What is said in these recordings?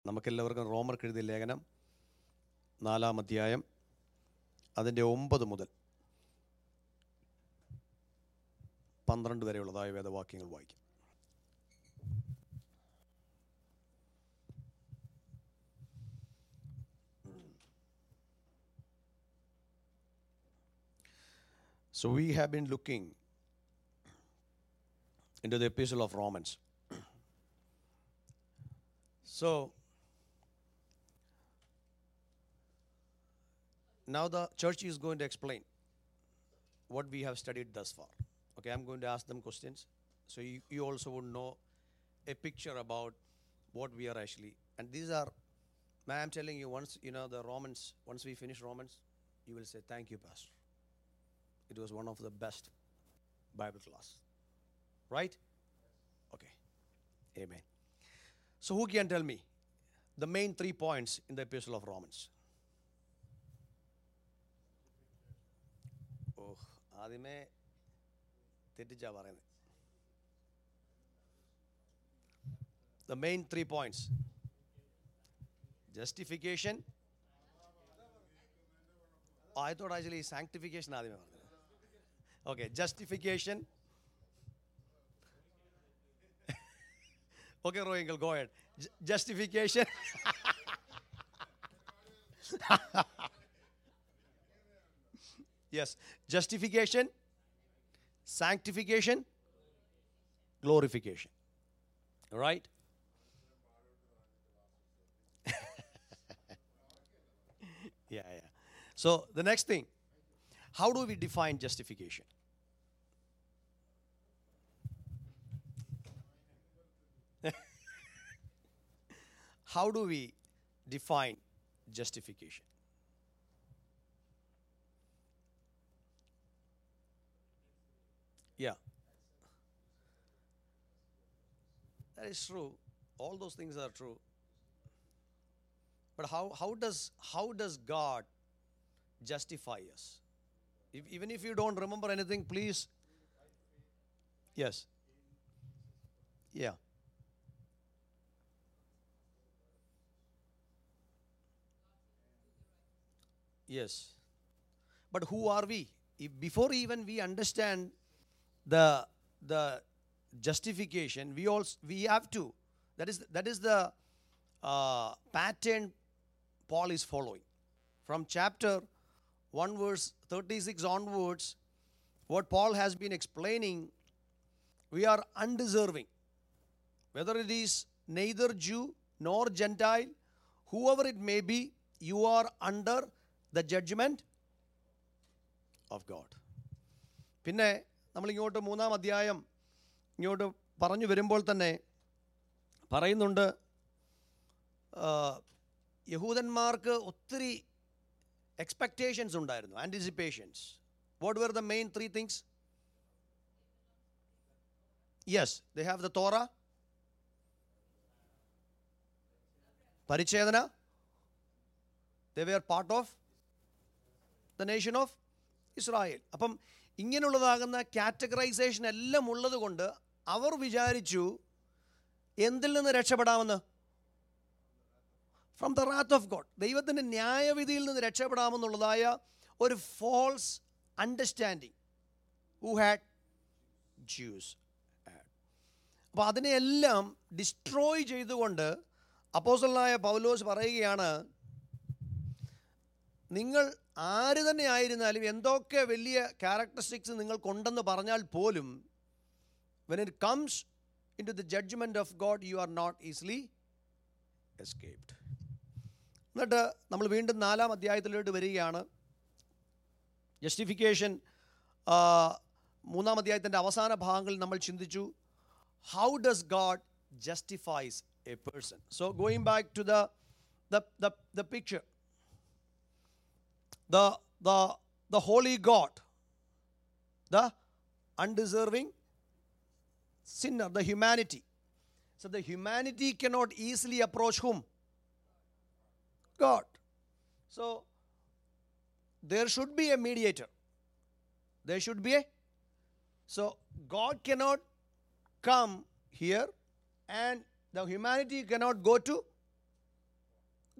നമുക്കെല്ലാവർക്കും റോമർക്ക് എഴുതിയ ലേഖനം നാലാം അധ്യായം അതിൻ്റെ ഒമ്പത് മുതൽ പന്ത്രണ്ട് വരെയുള്ളതായ വേദവാക്യങ്ങൾ വായിക്കും So we have been looking into the epistle of Romans. So now the church is going to explain what we have studied thus far. Okay, I'm going to ask them questions. So you, you also would know a picture about what we are actually. And these are, man, I'm telling you, once you know the Romans, once we finish Romans, you will say, Thank you, Pastor. It was one of the best Bible class. Right? Okay. Amen. So who can tell me the main three points in the epistle of Romans? ഓ ആദ്യമേ തെറ്റിച്ചാ പറയുന്നത് the main three points justification oh, i thought actually sanctification ആദ്യമേ പറഞ്ഞത് okay justification okay rohingal go ahead Ju- justification yes justification sanctification glorification all right yeah yeah so the next thing how do we define justification how do we define justification yeah that is true all those things are true but how, how does how does god justify us if, even if you don't remember anything please yes yeah Yes. But who are we? If before even we understand the the justification, we also we have to. That is that is the uh, pattern Paul is following. From chapter one verse thirty six onwards, what Paul has been explaining, we are undeserving. Whether it is neither Jew nor Gentile, whoever it may be, you are under the judgment of God. പിന്നെ നമ്മളിങ്ങോട്ട് മൂന്നാം അധ്യായം ഇങ്ങോട്ട് പറഞ്ഞു വരുമ്പോൾ തന്നെ പറയുന്നുണ്ട് ആ, യഹൂദന്മാർക്ക് ഒത്തിരി എക്സ്പെക്റ്റേഷൻസ് ഉണ്ടായിരുന്നു anticipations what were the main three things yes they have the Torah പരിച്ഛേദന they were part of the nation of Israel അപ്പം ഇങ്ങനെയുള്ളതാകുന്ന കാറ്റഗറൈസേഷൻ എല്ലാം ഉള്ളത് കൊണ്ട് അവർ വിചാരിച്ചു എന്തിൽ നിന്ന് രക്ഷപ്പെടാമെന്ന് from the wrath of God ദൈവത്തിൻ്റെ ന്യായവിധിയിൽ നിന്ന് രക്ഷപ്പെടാമെന്നുള്ളതായ ഒരു false understanding who had Jews അപ്പോൾ അതിനെയെല്ലാം ഡിസ്ട്രോയ് ചെയ്തുകൊണ്ട് അപ്പോസലായ പൗലോസ് പറയുകയാണ് നിങ്ങൾ ആര് തന്നെ ആയിരുന്നാലും എന്തൊക്കെ വലിയ ക്യാരക്ടറിസ്റ്റിക്സ് നിങ്ങൾക്കുണ്ടെന്ന് പറഞ്ഞാൽ പോലും when it comes into the judgement of God you are not easily escaped എന്നിട്ട് നമ്മൾ വീണ്ടും നാലാം അധ്യായത്തിലോട്ട് വരികയാണ് ജസ്റ്റിഫിക്കേഷൻ മൂന്നാം അധ്യായത്തിൻ്റെ അവസാന ഭാഗങ്ങളിൽ നമ്മൾ ചിന്തിച്ചു how does God justifies a person so going back to the the the picture the, the, the holy God, the undeserving sinner, the humanity. So the humanity cannot easily approach whom? God. So there should be a mediator. There should be a. So God cannot come here and the humanity cannot go to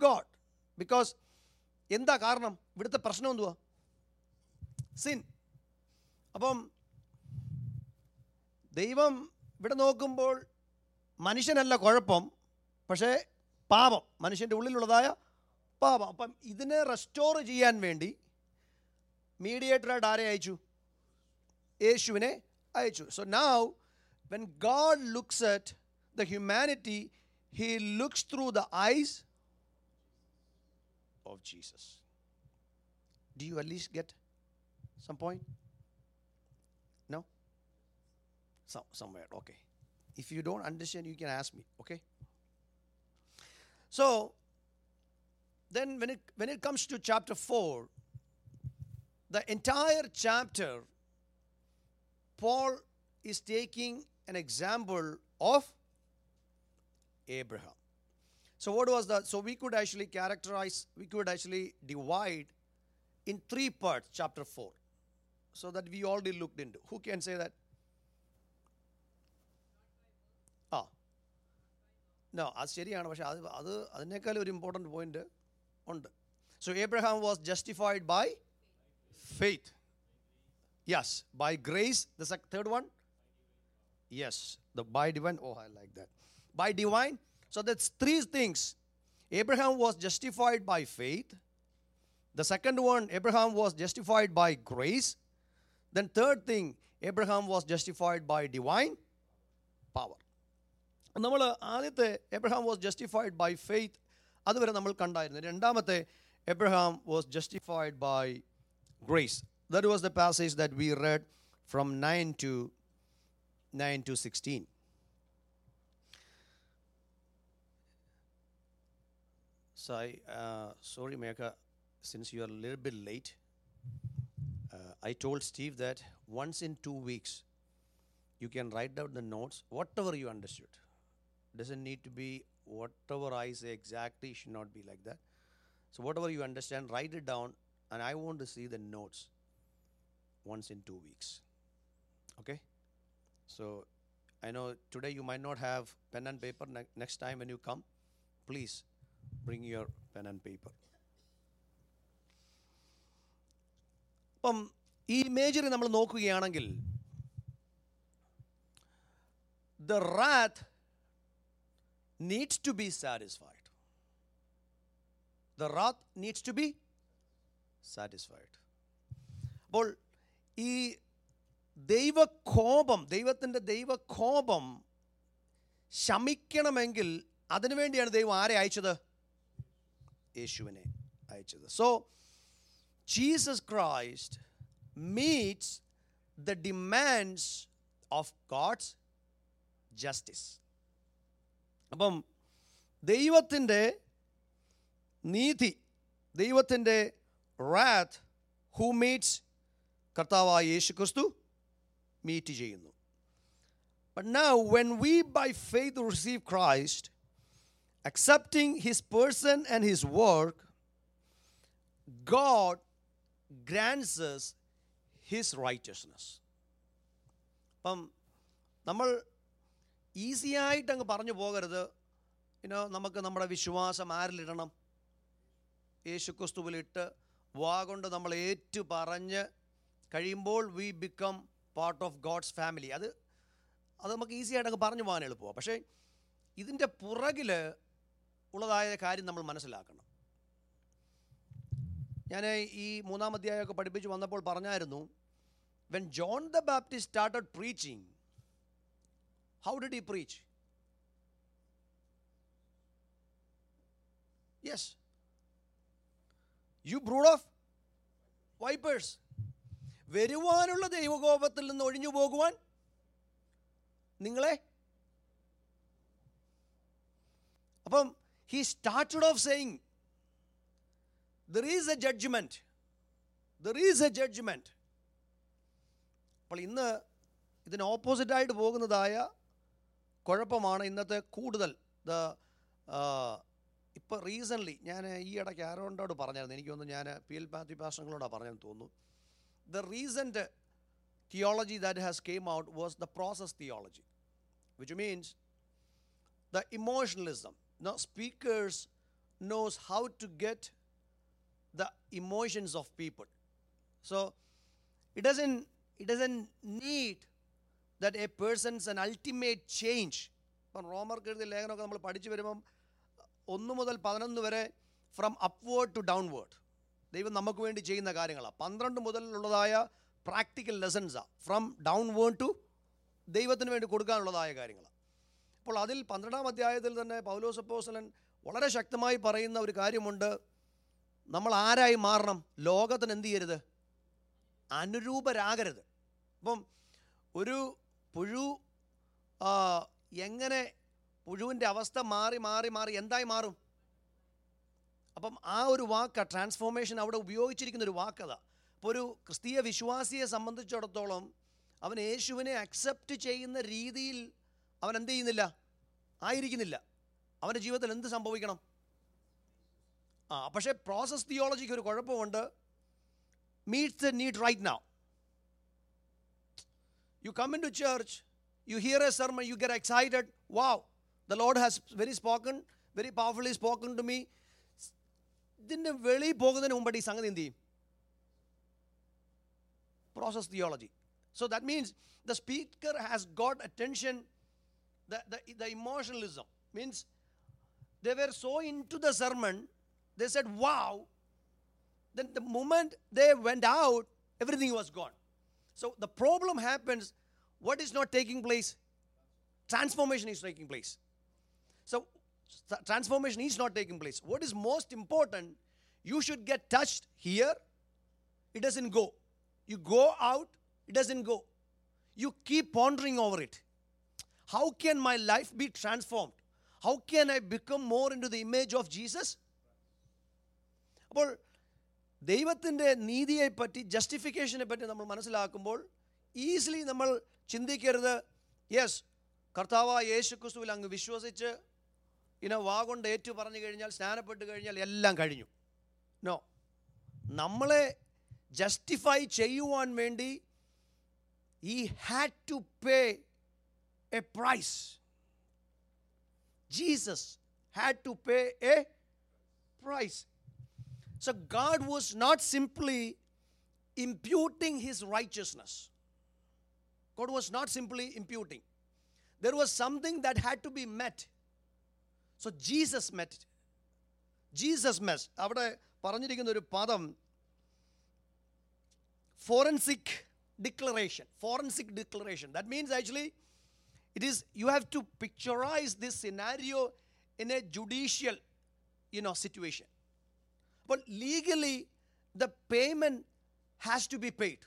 God because എന്താ കാരണം ഇവിടുത്തെ പ്രശ്നം എന്തുവാ sin അപ്പം ദൈവം ഇവിടെ നോക്കുമ്പോൾ മനുഷ്യനല്ല കുഴപ്പം പക്ഷേ പാപം മനുഷ്യൻ്റെ ഉള്ളിലുള്ളതായ പാപം അപ്പം ഇതിനെ റെസ്റ്റോർ ചെയ്യാൻ വേണ്ടി മീഡിയേറ്ററായിട്ട് ആരെ അയച്ചു യേശുവിനെ അയച്ചു so now when God looks at the humanity he looks through the eyes of Jesus do you at least get some point no some, somewhere okay if you don't understand you can ask me okay so then when it when it comes to chapter 4 the entire chapter paul is taking an example of abraham so what was that so we could actually characterize we could actually divide in three parts chapter 4 so that we already looked into who can say that ആ no അത് ശരിയാണ് പക്ഷെ അത് അത് അതിനേക്കാൾ ഒരു important point ഉണ്ട് so Abraham was justified by faith yes by grace the third one yes the by divine oh I like that by divine so that's three things Abraham was justified by faith The second one, Abraham was justified by grace. Then, third thing, Abraham was justified by divine power. നമ്മൾ ആദ്യത്തെ Abraham was justified by faith അതുവരെ നമ്മൾ കണ്ടായിരുന്നു രണ്ടാമത്തെ Abraham was justified by grace that was the passage that we read from nine to nine two sixteen So I, uh, sorry, Mecca, since you are a little bit late, uh, I told Steve that once in two weeks, you can write down the notes, whatever you understood. Doesn't need to be whatever I say exactly, it should not be like that. So whatever you understand, write it down, and I want to see the notes once in two weeks. Okay? So I know today you might not have pen and paper. Ne- next time when you come, please bring your pen and paper. അപ്പം ഈ imagery നമ്മൾ നോക്കുകയാണെങ്കിൽ the wrath needs to be satisfied the wrath needs to be satisfied അപ്പോൾ ഈ ദൈവകോപം ദൈവത്തിൻ്റെ ദൈവകോപം ശമിക്കണമെങ്കിൽ അതിനുവേണ്ടിയാണ് ദൈവം ആരെ അയച്ചത് യേശുവിനെ അയച്ചത് so Jesus Christ meets the demands of God's justice അപ്പം ദൈവത്തിൻ്റെ നീതി ദൈവത്തിൻ്റെ റാത്ത് ഹൂ മീറ്റ്സ് കർത്താവായ യേശു ക്രിസ്തു മീറ്റ് ചെയ്യുന്നു But now, when we by faith receive Christ, accepting his person and his work, God grants us his righteousness. അപ്പം നമ്മൾ ഈസിയായിട്ട് അങ്ങ് പറഞ്ഞു പോകരുത് ഇനോ നമുക്ക് നമ്മുടെ വിശ്വാസം ആരിലിടണം യേശു ക്രിസ്തുവിലിട്ട് വാ കൊണ്ട് നമ്മൾ ഏറ്റു പറഞ്ഞ് കഴിയുമ്പോൾ we become part of God's family അത് അത് നമുക്ക് ഈസി ആയിട്ട് അങ്ങ് പറഞ്ഞു പോകാൻ എളുപ്പമാണ് പക്ഷേ ഇതിൻ്റെ പുറകിൽ ഉള്ളതായ കാര്യം നമ്മൾ മനസ്സിലാക്കണം ഞാൻ ഈ മൂന്നാം അധ്യായമൊക്കെ പഠിപ്പിച്ച് വന്നപ്പോൾ പറഞ്ഞായിരുന്നു when John the Baptist started preaching how did he preach yes you brood of vipers വരുവാനുള്ള ദൈവകോപത്തിൽ നിന്ന് ഒഴിഞ്ഞു പോകുവാൻ നിങ്ങളെ അപ്പം he started off saying there is a judgement there is a judgement അപ്പോൾ ഇന്ന് ഇതിന് ഓപ്പോസിറ്റായിട്ട് പോകുന്നതായ കുഴപ്പമാണ് ഇന്നത്തെ കൂടുതൽ ദ ഇപ്പോൾ റീസൺലി ഞാൻ ഈ ഇടയ്ക്ക് ആരോണ്ടോട് പറഞ്ഞായിരുന്നു എനിക്കൊന്ന് ഞാൻ പി എൽ മാത്യു പാസ്റ്റങ്ങളോടാണ് പറഞ്ഞതെന്ന് തോന്നുന്നു the recent theology that has came out was the process theology which means the emotionalism now speakers knows how to get the emotions of people. So it doesn't it doesn't need that a person's an ultimate change. ഇപ്പം റോമർക്ക് എഴുതിയ ലേഖനമൊക്കെ നമ്മൾ പഠിച്ചു വരുമ്പം ഒന്ന് മുതൽ പതിനൊന്ന് വരെ from upward to downward ദൈവം നമുക്ക് വേണ്ടി ചെയ്യുന്ന കാര്യങ്ങളാണ് പന്ത്രണ്ട് മുതലുള്ളതായ പ്രാക്ടിക്കൽ ലെസൺസാണ് ഫ്രം ഡൗൺവേർഡ് ടു ദൈവത്തിന് വേണ്ടി കൊടുക്കാനുള്ളതായ കാര്യങ്ങളാണ് അപ്പോൾ അതിൽ പന്ത്രണ്ടാം അധ്യായത്തിൽ തന്നെ പൗലോസ് അപ്പോസ്തലൻ വളരെ ശക്തമായി പറയുന്ന ഒരു കാര്യമുണ്ട് നമ്മൾ ആരായി മാറണം ലോകത്തിന് എന്ത് ചെയ്യരുത് അനുരൂപരാകരുത് അപ്പം ഒരു പുഴു ആ, എങ്ങനെ പുഴുവിൻ്റെ അവസ്ഥ മാറി മാറി മാറി എന്തായി മാറും അപ്പം ആ ഒരു വാക്ക് ട്രാൻസ്ഫോർമേഷൻ അവിടെ ഉപയോഗിച്ചിരിക്കുന്ന ഒരു വാക്കതാ അപ്പോൾ ഒരു ക്രിസ്തീയ വിശ്വാസിയെ സംബന്ധിച്ചിടത്തോളം അവൻ യേശുവിനെ അക്സെപ്റ്റ് ചെയ്യുന്ന രീതിയിൽ അവൻ എന്ത് ചെയ്യുന്നില്ല ആയിരിക്കുന്നില്ല അവൻ്റെ ജീവിതത്തിൽ എന്ത് സംഭവിക്കണം ആ പക്ഷേ പ്രോസസ് തിയോളജിക്ക് ഒരു കുഴപ്പമുണ്ട് meets the need right now You come into church, you hear a sermon, you get excited. Wow, the Lord has very spoken, very powerfully spoken to me. ഇതിൻ്റെ വെളിയിൽ പോകുന്നതിന് മുമ്പായിട്ട് ഈ സംഗതി എന്ത് ചെയ്യും process theology so that means the speaker has got attention the emotionalism means they were so into the sermon they said wow then the moment they went out, everything was gone. So the problem happens what is not taking place? Transformation is taking place. So th- transformation is not taking place. What is most important? You should get touched here, it doesn't go. You go out, it doesn't go. You keep pondering over it. How can my life be transformed? How can I become more into the image of Jesus? അപ്പോൾ ദൈവത്തിൻ്റെ നീതിയെപ്പറ്റി ജസ്റ്റിഫിക്കേഷനെ പറ്റി നമ്മൾ മനസ്സിലാക്കുമ്പോൾ easily നമ്മൾ ചിന്തിക്കരുത് yes കർത്താവ് യേശു ക്രിസ്തുവിൽ അങ്ങ് വിശ്വസിച്ച് ഇന വാ കൊണ്ട് ഏറ്റു പറഞ്ഞു കഴിഞ്ഞാൽ സ്നാനപ്പെട്ട് കഴിഞ്ഞാൽ എല്ലാം കഴിഞ്ഞു നോ നമ്മളെ ജസ്റ്റിഫൈ ചെയ്യുവാൻ വേണ്ടി he had to pay a price Jesus had to pay a price So God was not simply imputing his righteousness. God was not simply imputing. There was something that had to be met. So Jesus met it. Jesus met. അവിടെ പറഞ്ഞിരിക്കുന്ന ഒരു പദം forensic declaration forensic declaration that means actually it is you have to picturize this scenario in a judicial you know situation but legally the payment has to be paid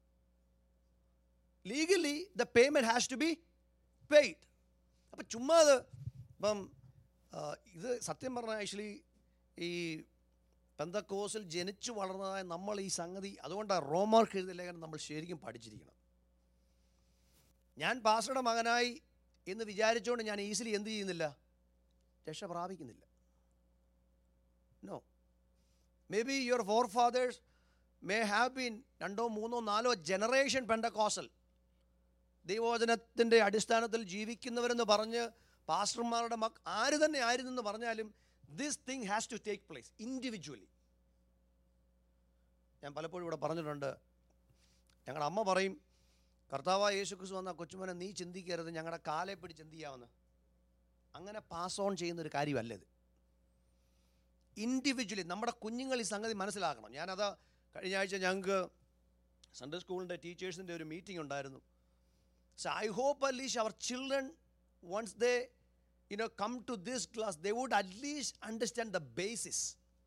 legally the payment has to be paid അപ്പം ചുമ്മാ അത് ഇപ്പം ആ, ഇത് സത്യം പറഞ്ഞാൽ actually ഈ പെന്തക്കോസിൽ ജനിച്ചു വളർന്നതായ നമ്മൾ ഈ സംഗതി അതുകൊണ്ടാണ് റോമാർക്ക് എഴുതിയ ലേഖനം നമ്മൾ ശരിക്കും പഠിച്ചിരിക്കണം ഞാൻ പാസ്റ്ററുടെ മകനായി എന്ന് വിചാരിച്ചുകൊണ്ട് ഞാൻ ഈസിലി എന്ത് ചെയ്യുന്നില്ല രക്ഷ പ്രാപിക്കുന്നില്ല no maybe your forefathers may have been രണ്ടോ മൂന്നോ നാലോ ജനറേഷൻ പെൻഡക്കോസൽ ദൈവവചനത്തിൻ്റെ അടിസ്ഥാനത്തിൽ ജീവിക്കുന്നവരെന്ന് പറഞ്ഞ് പാസ്റ്റർമാരുടെ മക് ആര് തന്നെ ആയിരുന്നെന്ന് പറഞ്ഞാലും this thing has to take place individually ഞാൻ പലപ്പോഴും ഇവിടെ പറഞ്ഞിട്ടുണ്ട് ഞങ്ങളുടെ അമ്മ പറയും കർത്താവായ യേശു ക്രിസ്തു വന്ന കൊച്ചുമോനെ നീ ചിന്തിക്കരുത് ഞങ്ങളുടെ കാലെ പിടിച്ച് എന്ത് ചെയ്യാമെന്ന് അങ്ങനെ പാസ് ഓൺ ചെയ്യുന്ന ഒരു കാര്യമല്ല ഇത് ഇൻഡിവിജ്വലി നമ്മുടെ കുഞ്ഞുങ്ങൾ ഈ സംഗതി മനസ്സിലാക്കണം ഞാനത് കഴിഞ്ഞ ആഴ്ച ഞങ്ങൾക്ക് സൺഡേ സ്കൂളിൻ്റെ ടീച്ചേഴ്സിൻ്റെ ഒരു മീറ്റിംഗ് ഉണ്ടായിരുന്നു സോ ഐ ഹോപ്പ് അറ്റ്ലീസ്റ്റ് അവർ children ones they you know come to this class they would at least understand the basis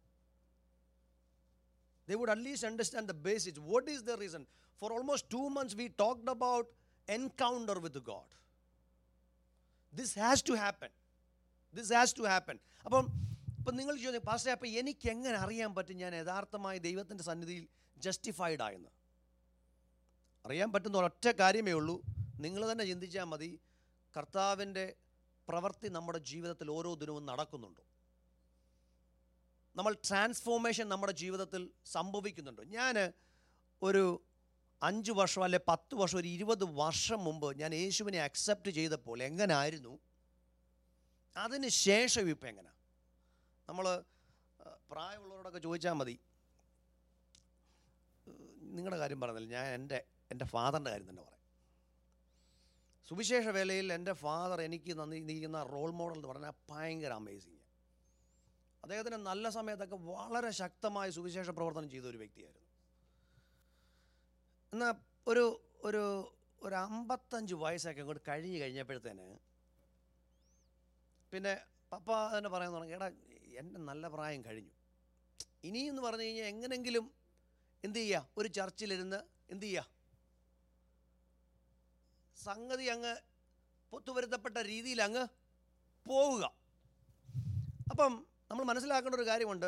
they would at least understand the basics. What is the reason? For almost two months, we talked about encounter with God. This has to happen. This has to happen. അപ്പം ഇപ്പം നിങ്ങൾ ചോദിക്കും പാസ്റ്റേ അപ്പം എനിക്ക് എങ്ങനെ അറിയാൻ പറ്റും ഞാൻ യഥാർത്ഥമായി ദൈവത്തിൻ്റെ സന്നിധിയിൽ ജസ്റ്റിഫൈഡ് ആയെന്ന് അറിയാൻ പറ്റുന്ന ഒരൊറ്റ കാര്യമേ ഉള്ളൂ നിങ്ങൾ തന്നെ ചിന്തിച്ചാൽ മതി കർത്താവിൻ്റെ പ്രവൃത്തി നമ്മുടെ ജീവിതത്തിൽ ഓരോ ദിനവും നടക്കുന്നുണ്ടോ നമ്മൾ ട്രാൻസ്ഫോർമേഷൻ നമ്മുടെ ജീവിതത്തിൽ സംഭവിക്കുന്നുണ്ട് ഞാൻ ഒരു അഞ്ച് വർഷം അല്ലെ പത്ത് വർഷം ഒരു ഇരുപത് വർഷം മുമ്പ് ഞാൻ യേശുവിനെ അക്സെപ്റ്റ് ചെയ്തപ്പോൾ എങ്ങനായിരുന്നു അതിന് ശേഷം ഇപ്പം എങ്ങനെ നമ്മൾ പ്രായമുള്ളവരോടൊക്കെ ചോദിച്ചാൽ മതി നിങ്ങളുടെ കാര്യം പറഞ്ഞില്ല ഞാൻ എൻ്റെ എൻ്റെ ഫാദറിൻ്റെ കാര്യം തന്നെ പറയാം സുവിശേഷ വേലയിൽ എൻ്റെ ഫാദർ എനിക്ക് നന്നിരിക്കുന്ന റോൾ മോഡൽ എന്ന് പറഞ്ഞാൽ ഭയങ്കര അമേസിങ് അദ്ദേഹത്തിന് നല്ല സമയത്തൊക്കെ വളരെ ശക്തമായ സുവിശേഷ പ്രവർത്തനം ചെയ്ത ഒരു വ്യക്തിയായിരുന്നു എന്നാൽ ഒരു ഒരു ഒരു അമ്പത്തഞ്ച് വയസ്സൊക്കെ അങ്ങോട്ട് കഴിഞ്ഞ് കഴിഞ്ഞപ്പോഴത്തേന് പിന്നെ പപ്പ തന്നെ പറയാൻ തുടങ്ങി എടാ എൻ്റെ നല്ല പ്രായം കഴിഞ്ഞു ഇനിയെന്ന് പറഞ്ഞു കഴിഞ്ഞാൽ എങ്ങനെങ്കിലും എന്ത് ചെയ്യുക ഒരു ചർച്ചിലിരുന്ന് എന്ത് ചെയ്യുക സംഗതി അങ്ങ് പൊത്തുവരുത്തപ്പെട്ട രീതിയിൽ അങ്ങ് പോവുക അപ്പം നമ്മൾ മനസ്സിലാക്കേണ്ട ഒരു കാര്യമുണ്ട്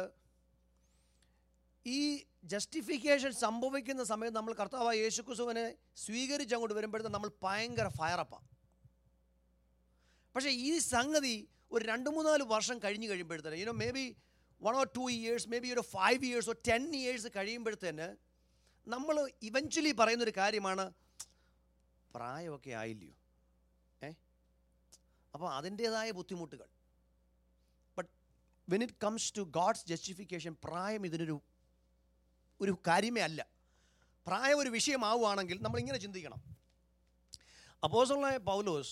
ഈ ജസ്റ്റിഫിക്കേഷൻ സംഭവിക്കുന്ന സമയത്ത് നമ്മൾ കർത്താവായ യേശുക്രിസ്തുവിനെ സ്വീകരിച്ച് അങ്ങോട്ട് വരുമ്പോഴത്തേക്കും നമ്മൾ ഭയങ്കര ഫയറപ്പാണ് പക്ഷേ ഈ സംഗതി ഒരു രണ്ട് മൂന്നാല് വർഷം കഴിഞ്ഞ് കഴിയുമ്പോഴത്തേന് you know maybe one or two years maybe ഒരു five years or ten years കഴിയുമ്പോഴത്തേന് നമ്മൾ ഇവഞ്ച്വലി പറയുന്നൊരു കാര്യമാണ് പ്രായമൊക്കെ ആയില്ലയോ ഏ അപ്പോൾ അതിൻ്റേതായ ബുദ്ധിമുട്ടുകൾ but when it comes to God's justification പ്രായം ഇതിനൊരു ഒരു കാര്യമേ അല്ല പ്രായം ഒരു വിഷയമാവുകയാണെങ്കിൽ നമ്മളിങ്ങനെ ചിന്തിക്കണം അപ്പോസലായ പൗലോസ്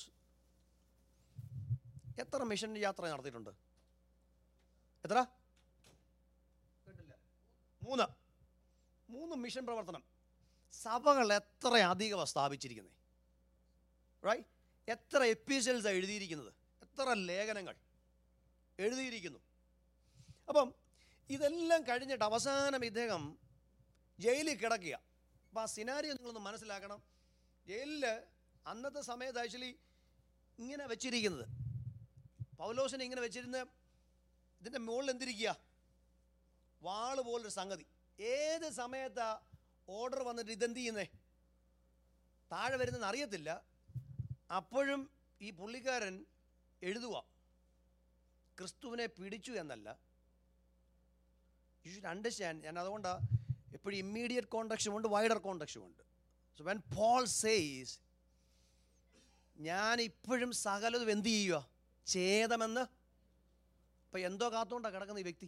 എത്ര മിഷൻ യാത്ര നടത്തിയിട്ടുണ്ട് എത്ര കേട്ടില്ല മൂന്ന് മൂന്ന് മിഷൻ പ്രവർത്തനം സഭകൾ എത്ര അധികമാണ് സ്ഥാപിച്ചിരിക്കുന്നത് റൈറ്റ് എത്ര എപ്പിസോഡ്സ് എഴുതിയിരിക്കുന്നത് എത്ര ലേഖനങ്ങൾ എഴുതിയിരിക്കുന്നു അപ്പം ഇതെല്ലാം കഴിഞ്ഞിട്ട് അവസാനം ഇദ്ദേഹം ജയിലിൽ കിടക്കുക അപ്പോൾ ആ സിനാരിയോ നിങ്ങളൊന്ന് മനസ്സിലാക്കണം ജയിലിൽ അന്നത്തെ സമയത്ത് ആക്ച്വലി ഇങ്ങനെ വെച്ചിരിക്കുന്നത് പൗലോസിനെ ഇങ്ങനെ വെച്ചിരുന്ന ഇതിൻ്റെ മുകളിൽ എന്തിരിക്കുക വാള് പോലൊരു സംഗതി ഏത് സമയത്താ ഓർഡർ വന്നിട്ട് ഇതെന്ത് ചെയ്യുന്നേ താഴെ വരുന്നെന്ന് അറിയത്തില്ല അപ്പോഴും ഈ പുള്ളിക്കാരൻ എഴുതുക ക്രിസ്തുവിനെ പിടിച്ചു എന്നല്ല യു ഷുഡ് അണ്ടർസ്റ്റാൻഡ് ഞാൻ അതുകൊണ്ടാണ് എപ്പോഴും ഇമ്മീഡിയറ്റ് കോണ്ടക്ഷൻ ഉണ്ട് വൈഡർ കോണ്ടക്ഷൻ ഉണ്ട് സോ വെൻ പോൾ സേസ് ഞാൻ ഇപ്പോഴും സകലതും എന്ത് ചെയ്യുക ഛേദമെന്ന് ഇപ്പം എന്തോ കാത്തുകൊണ്ടാണ് കിടക്കുന്ന ഈ വ്യക്തി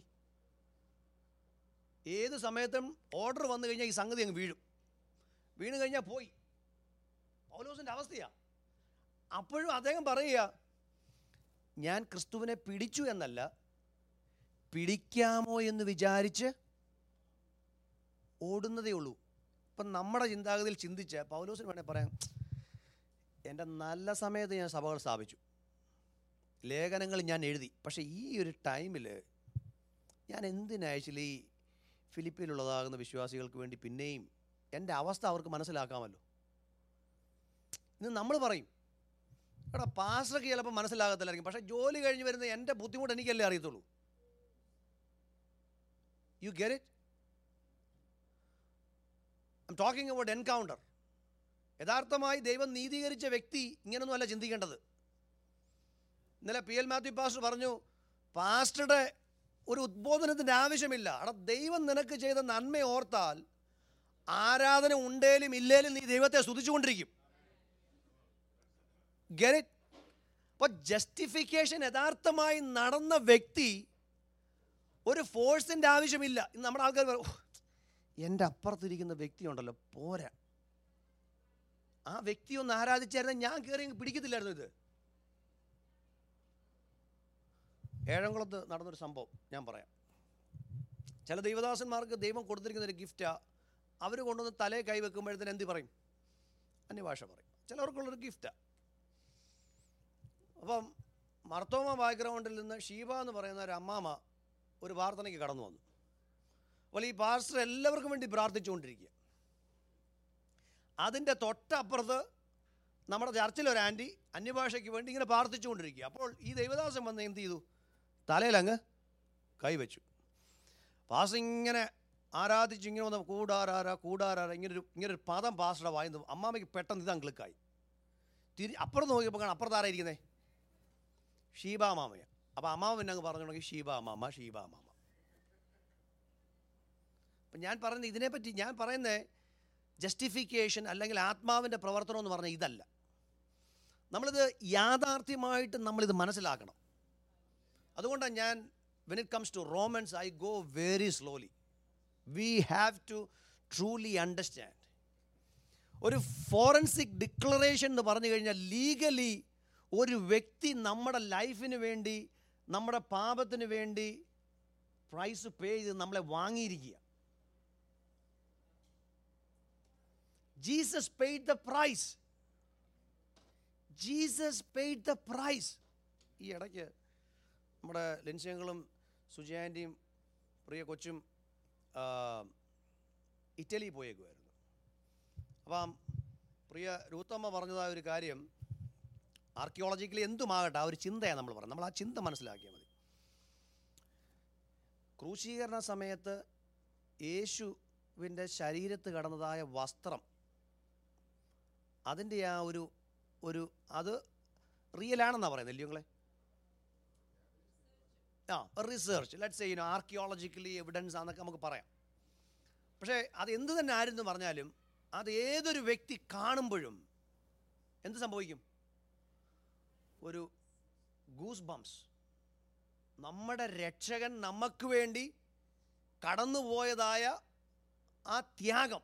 ഏത് സമയത്തും ഓർഡർ വന്നു കഴിഞ്ഞാൽ ഈ സംഗതി അങ്ങ് വീഴും വീണ് കഴിഞ്ഞാൽ പോയി പൗലോസിൻ്റെ അവസ്ഥയാ അപ്പോഴും അദ്ദേഹം പറയുക ഞാൻ ക്രിസ്തുവിനെ പിടിച്ചു എന്നല്ല പിടിക്കാമോ എന്ന് വിചാരിച്ച് ഓടുന്നതേ ഉള്ളൂ ഇപ്പം നമ്മുടെ ചിന്താഗതിയിൽ ചിന്തിച്ച് പൗലോസിന് വേണേൽ പറയാം എൻ്റെ നല്ല സമയത്ത് ഞാൻ സഭകൾ സ്ഥാപിച്ചു ലേഖനങ്ങൾ ഞാൻ എഴുതി പക്ഷേ ഈ ഒരു ടൈമിൽ ഞാൻ എന്തിനാ ആക്ച്വലി ഫിലിപ്പിയിലുള്ളതാകുന്ന വിശ്വാസികൾക്ക് വേണ്ടി പിന്നെയും എൻ്റെ അവസ്ഥ അവർക്ക് മനസ്സിലാക്കാമല്ലോ ഇന്ന് നമ്മൾ പറയും എടാ പാസ്റ്റർക്ക് ചിലപ്പോൾ മനസ്സിലാകത്തില്ലായിരിക്കും പക്ഷേ ജോലി കഴിഞ്ഞ് വരുന്ന എൻ്റെ ബുദ്ധിമുട്ട് എനിക്കല്ലേ അറിയത്തുള്ളൂ you get it I'm talking about encounter യഥാർത്ഥമായി ദൈവം നീതീകരിച്ച വ്യക്തി ഇങ്ങനൊന്നുമല്ല ചിന്തിക്കേണ്ടത് ഇന്നലെ പി എൽ മാത്യു പാസ്റ്റർ പറഞ്ഞു പാസ്റ്ററുടെ ഒരു ഉദ്ബോധനത്തിൻ്റെ ആവശ്യമില്ല അവിടെ ദൈവം നിനക്ക് ചെയ്ത നന്മ ഓർത്താൽ ആരാധന ഉണ്ടേലും ഇല്ലേലും നീ ദൈവത്തെ സ്തുതിച്ചുകൊണ്ടിരിക്കും ഗെറ്റ് അപ്പോൾ ജസ്റ്റിഫിക്കേഷൻ യഥാർത്ഥമായി നടന്ന വ്യക്തി ഒരു ഫോഴ്സിൻ്റെ ആവശ്യമില്ല ഇന്ന് നമ്മുടെ ആൾക്കാർ പറയും "ഓ, എൻ്റെ അപ്പുറത്തിരിക്കുന്ന വ്യക്തി ഉണ്ടല്ലോ പോരാ ആ വ്യക്തി ഒന്ന് ആരാധിച്ചായിരുന്ന ഞാൻ കയറി അങ്ങ് പിടിക്കത്തില്ലായിരുന്നു ഇത് ഏഴംകുളത്ത് നടന്നൊരു സംഭവം ഞാൻ പറയാം ചില ദൈവദാസന്മാർക്ക് ദൈവം കൊടുത്തിരിക്കുന്ന ഒരു ഗിഫ്റ്റാണ് അവർ കൊണ്ടുവന്ന് തലേ കൈ വെക്കുമ്പോഴത്തേന് എന്ത് പറയും അന്യഭാഷ പറയും ചിലവർക്കുള്ളൊരു ഗിഫ്റ്റാണ് അപ്പം മർത്തോമ ബാക്ക്ഗ്രൗണ്ടിൽ നിന്ന് ഷീബ എന്ന് പറയുന്ന ഒരു അമ്മാമ ഒരു പ്രാർത്ഥനയ്ക്ക് കടന്നു വന്നു അപ്പോൾ ഈ പാസ്റ്റർ എല്ലാവർക്കും വേണ്ടി പ്രാർത്ഥിച്ചുകൊണ്ടിരിക്കുക അതിൻ്റെ തൊട്ടപ്പുറത്ത് നമ്മുടെ ചർച്ചിലൊരു ആൻറ്റി അന്യഭാഷയ്ക്ക് വേണ്ടി ഇങ്ങനെ പ്രാർത്ഥിച്ചുകൊണ്ടിരിക്കുക അപ്പോൾ ഈ ദൈവദാസൻ വന്ന് എന്ത് ചെയ്തു തലയിലങ്ങ് കൈവച്ചു പാസ്റ്റർ ഇങ്ങനെ ആരാധിച്ച് ഇങ്ങനെ വന്ന് കൂടാരാര കൂടാരാര ഇങ്ങനൊരു ഇങ്ങനൊരു പദം പാസ്റ്ററുടെ വായുന്നു അമ്മാമയ്ക്ക് പെട്ടെന്ന് ഇതങ്ങ് ക്ലിക്കായി തിരി അപ്പുറത്ത് നോക്കിയപ്പോൾ കാണാം അപ്പുറത്ത് ആരാ ഇരിക്കുന്നേ ഷീബ മാമയ അപ്പോൾ അമ്മാമ പിന്നെ അങ്ങ് പറഞ്ഞു തുടങ്ങി ഷീബ മാമ ഷീബ മാമ അപ്പം ഞാൻ പറയുന്നത് ഇതിനെപ്പറ്റി ഞാൻ പറയുന്നത് ജസ്റ്റിഫിക്കേഷൻ അല്ലെങ്കിൽ ആത്മാവിൻ്റെ പ്രവർത്തനം എന്ന് പറഞ്ഞാൽ ഇതല്ല നമ്മളിത് യാഥാർത്ഥ്യമായിട്ട് നമ്മളിത് മനസ്സിലാക്കണം അതുകൊണ്ടാണ് ഞാൻ when it comes to Romans, I go very slowly. We have to truly understand. ഒരു ഫോറൻസിക് ഡിക്ലറേഷൻ എന്ന് പറഞ്ഞു കഴിഞ്ഞാൽ ലീഗലി ഒരു വ്യക്തി നമ്മുടെ ലൈഫിന് വേണ്ടി നമ്മുടെ പാപത്തിന് വേണ്ടി പ്രൈസ് പേ ചെയ്ത് നമ്മളെ വാങ്ങിയിരിക്കുക Jesus paid the price Jesus paid the price ഈ ഇടയ്ക്ക് നമ്മുടെ ലിൻസിയങ്ങളും സുജാൻ്റെയും പ്രിയ കൊച്ചും ആ, ഇറ്റലി പോയേക്കുമായിരുന്നു അപ്പം പ്രിയ രൂത്തമ്മ പറഞ്ഞതായ ഒരു കാര്യം ആർക്കിയോളജിക്കലി എന്തുമാകട്ടെ ആ ഒരു ചിന്തയാണ് നമ്മൾ പറയുന്നത് നമ്മൾ ആ ചിന്ത മനസ്സിലാക്കിയാൽ മതി ക്രൂശീകരണ സമയത്ത് യേശുവിൻ്റെ ശരീരത്ത് കടന്നതായ വസ്ത്രം അതിൻ്റെ ആ ഒരു ഒരു അത് റിയലാണെന്നാണ് പറയുന്നത് ഇല്ലയോ നിങ്ങളെ ആ research let's say you know archaeologically evidence ആണെന്നൊക്കെ നമുക്ക് പറയാം പക്ഷേ അത് എന്ത് തന്നെ ആരെന്ന് പറഞ്ഞാലും അത് ഏതൊരു വ്യക്തി കാണുമ്പോഴും എന്ത് സംഭവിക്കും ഒരു ഗൂസ് ബംസ് നമ്മുടെ രക്ഷകൻ നമുക്ക് വേണ്ടി കടന്നുപോയതായ ആ ത്യാഗം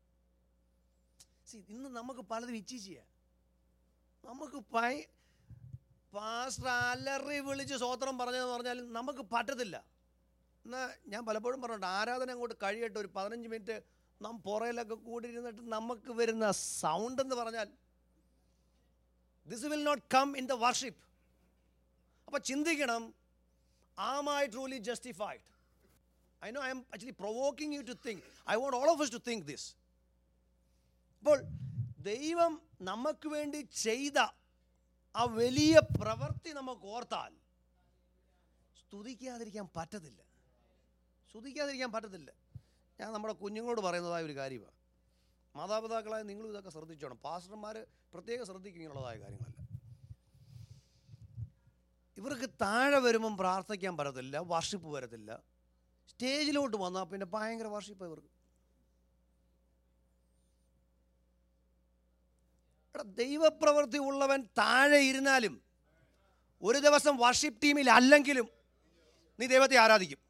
See, ഇന്ന് നമുക്ക് പലതും ഇച്ഛിച്ചിയ നമുക്ക് പൈ പാസ്റ്റർ അലറി വിളിച്ച് സ്വോത്രം പറഞ്ഞതെന്ന് പറഞ്ഞാൽ നമുക്ക് പറ്റത്തില്ല എന്നാൽ ഞാൻ പലപ്പോഴും പറഞ്ഞിട്ടുണ്ട് ആരാധന അങ്ങോട്ട് കഴിയട്ടെ ഒരു പതിനഞ്ച് മിനിറ്റ് നാം പുറയിലൊക്കെ കൂടി ഇരുന്നിട്ട് നമുക്ക് വരുന്ന സൗണ്ട് എന്ന് പറഞ്ഞാൽ this will not come in the worship അപ്പോൾ ചിന്തിക്കണം am I truly justified I know I am actually provoking you to think I want all of us to think this അപ്പോൾ ദൈവം നമുക്ക് വേണ്ടി ചെയ്ത ആ വലിയ പ്രവൃത്തി നമുക്ക് ഓർത്താൽ സ്തുതിക്കാതിരിക്കാൻ പറ്റത്തില്ല സ്തുതിക്കാതിരിക്കാൻ പറ്റത്തില്ല ഞാൻ നമ്മുടെ കുഞ്ഞുങ്ങളോട് പറയുന്നതായ ഒരു കാര്യമാണ് മാതാപിതാക്കളായ നിങ്ങളും ഇതൊക്കെ ശ്രദ്ധിച്ചോണം പാസ്റ്റർമാർ പ്രത്യേകം ശ്രദ്ധിക്കും ഇങ്ങനെയുള്ളതായ കാര്യങ്ങളല്ല ഇവർക്ക് താഴെ വരുമ്പം പ്രാർത്ഥിക്കാൻ പറ്റത്തില്ല വർഷിപ്പ് വരത്തില്ല സ്റ്റേജിലോട്ട് വന്നാൽ പിന്നെ ഭയങ്കര വർഷിപ്പ് ഇവർക്ക് എടാ ദൈവപ്രവൃത്തി ഉള്ളവൻ താഴെ ഇരുന്നാലും ഒരു ദിവസം വർഷിപ്പ് ടീമിൽ അല്ലെങ്കിലും നീ ദൈവത്തെ ആരാധിക്കും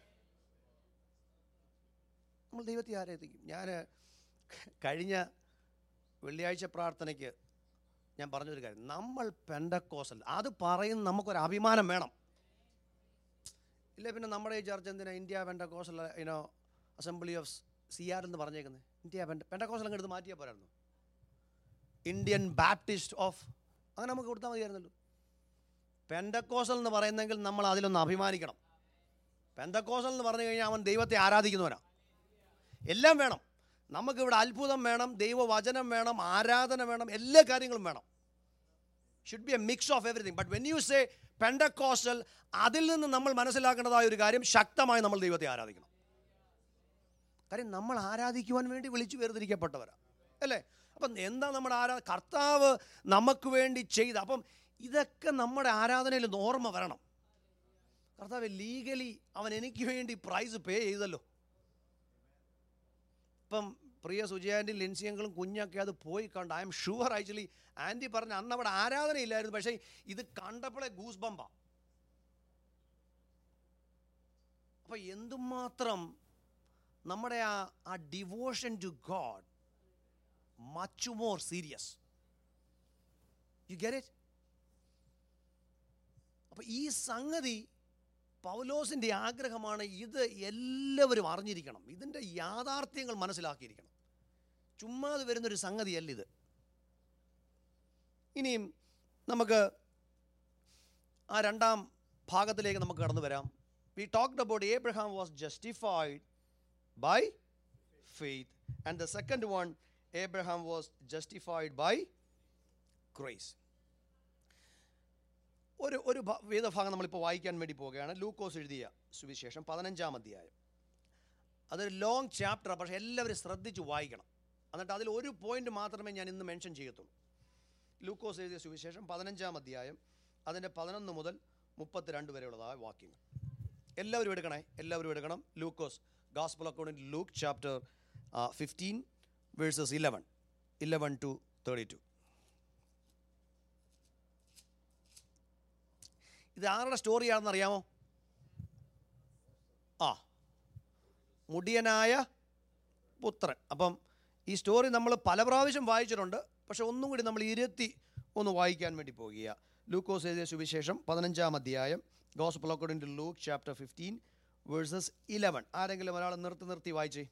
നമ്മൾ ദൈവത്തെ ആരാധിക്കും ഞാൻ കഴിഞ്ഞ വെള്ളിയാഴ്ച പ്രാർത്ഥനയ്ക്ക് ഞാൻ പറഞ്ഞൊരു കാര്യം നമ്മൾ പെൻഡക്കോസൽ അത് പറയുന്ന നമുക്കൊരു അഭിമാനം വേണം ഇല്ല പിന്നെ നമ്മുടെ ഈ ചർച്ച എന്തിനാ ഇന്ത്യ പെൻഡക്കോസൽ ഇനോ അസംബ്ലി ഓഫ് സി ആർ എന്ന് പറഞ്ഞേക്കുന്നത് ഇന്ത്യ പെൻഡ പെൻഡക്കോസൽ അങ്ങ് എടുത്ത് മാറ്റിയാൽ പോരായിരുന്നു ഇന്ത്യൻ ബാപ്റ്റിസ്റ്റ് ഓഫ് അങ്ങനെ നമുക്ക് കൊടുത്താൽ മതിയായിരുന്നല്ലോ പെൻഡക്കോസൽ എന്ന് പറയുന്നെങ്കിൽ നമ്മൾ അതിലൊന്ന് അഭിമാനിക്കണം പെന്തക്കോസൽ എന്ന് പറഞ്ഞു കഴിഞ്ഞാൽ അവൻ ദൈവത്തെ ആരാധിക്കുന്നവനാ എല്ലാം വേണം നമുക്കിവിടെ അത്ഭുതം വേണം ദൈവവചനം വേണം ആരാധന വേണം എല്ലാ കാര്യങ്ങളും വേണം should be a mix of everything but when you say Pentecostal അതിൽ നിന്ന് നമ്മൾ മനസ്സിലാക്കേണ്ടതായ ഒരു കാര്യം ശക്തമായി നമ്മൾ ദൈവത്തെ ആരാധിക്കണം കാര്യം നമ്മൾ ആരാധിക്കുവാൻ വേണ്ടി വിളിച്ചു വേർതിരിക്കപ്പെട്ടവരാ അല്ലേ അപ്പം എന്താ നമ്മുടെ ആരാ കർത്താവ് നമുക്ക് വേണ്ടി ചെയ്ത അപ്പം ഇതൊക്കെ നമ്മുടെ ആരാധനയിൽ ഒന്ന് ഓർമ്മ വരണം കർത്താവ് ലീഗലി അവൻ എനിക്ക് വേണ്ടി പ്രൈസ് പേ ചെയ്തല്ലോ ഇപ്പം പ്രിയ സുജയാൻ്റെയും ലിൻസിയങ്ങളും കുഞ്ഞൊക്കെ അത് പോയി കണ്ട് I am sure actually aunty പറഞ്ഞ അന്ന് അവിടെ ആരാധനയില്ലായിരുന്നു പക്ഷേ ഇത് കണ്ടപ്പോഴേ ഗൂസ് ബമ്പ അപ്പം എന്തുമാത്രം നമ്മുടെ ആ ആ devotion to God much more serious you get it അപ്പം ഈ സംഗതി പൗലോസിൻ്റെ ആഗ്രഹമാണ് ഇത് എല്ലാവരും അറിഞ്ഞിരിക്കണം ഇതിൻ്റെ യാഥാർത്ഥ്യങ്ങൾ മനസ്സിലാക്കിയിരിക്കണം ചുമ്മാതെ വരുന്നൊരു സംഗതിയല്ല ഇത് ഇനിയും നമുക്ക് ആ രണ്ടാം ഭാഗത്തിലേക്ക് നമുക്ക് കടന്നു വരാം we talked about Abraham was justified by faith and the second one Abraham was justified by grace ഒരു ഒരു ഭ- വേദഭാഗം നമ്മളിപ്പോൾ വായിക്കാൻ വേണ്ടി പോവുകയാണ് ലൂക്കോസ് എഴുതിയ സുവിശേഷം പതിനഞ്ചാം അധ്യായം അതൊരു ലോങ് ചാപ്റ്റർ പക്ഷേ എല്ലാവരും ശ്രദ്ധിച്ച് വായിക്കണം എന്നിട്ട് അതിൽ ഒരു പോയിന്റ് മാത്രമേ ഞാൻ ഇന്ന് മെൻഷൻ ചെയ്യത്തുള്ളൂ ലൂക്കോസ് എഴുതിയ സുവിശേഷം പതിനഞ്ചാം അധ്യായം അതിൻ്റെ പതിനൊന്ന് മുതൽ മുപ്പത്തിരണ്ട് വരെയുള്ളതായ വാക്യങ്ങൾ എല്ലാവരും എടുക്കണേ എല്ലാവരും എടുക്കണം ലൂക്കോസ് ഗാസ്പൽ അക്കൗണ്ടിൻ Luke chapter fifteen verses eleven eleven to thirty two ഇത് ആരുടെ സ്റ്റോറിയാണെന്ന് അറിയാമോ ആ മുടിയനായ പുത്രൻ അപ്പം ഈ സ്റ്റോറി നമ്മൾ പല പ്രാവശ്യം വായിച്ചിട്ടുണ്ട് പക്ഷെ ഒന്നും കൂടി നമ്മൾ ഇരുത്തി ഒന്ന് വായിക്കാൻ വേണ്ടി പോകുക ലൂക്കോസ് എഴുതിയ സുവിശേഷം പതിനഞ്ചാം അധ്യായം gospel according to Luke chapter fifteen verses eleven ആരെങ്കിലും ഒരാൾ നിർത്തി നിർത്തി വായിച്ചേ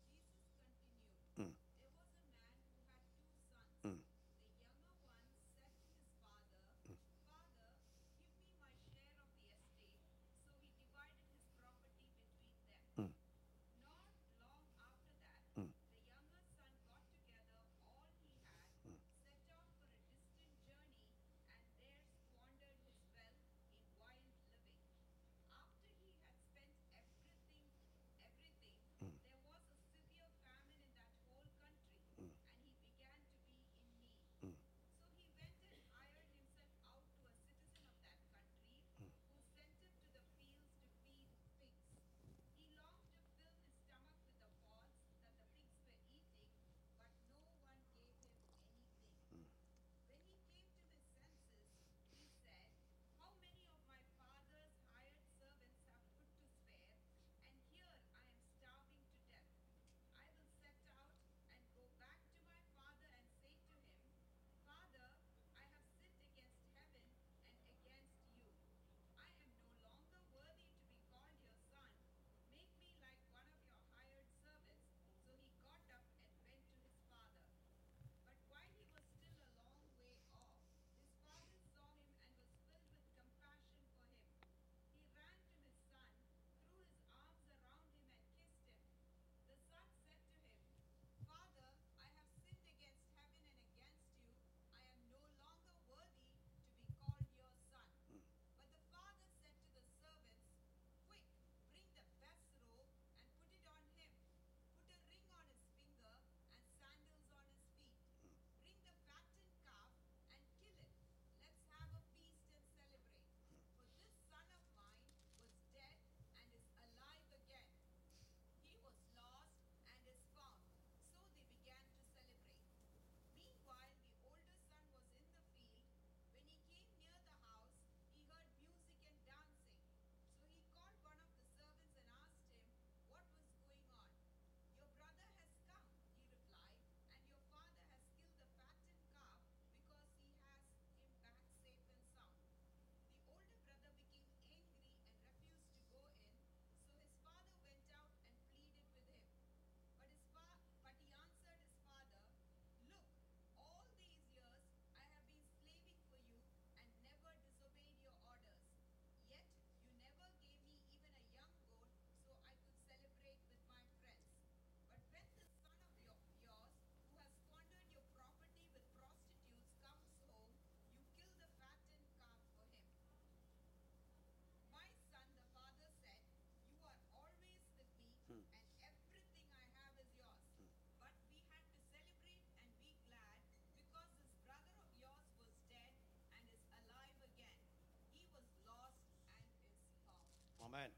അമേൻ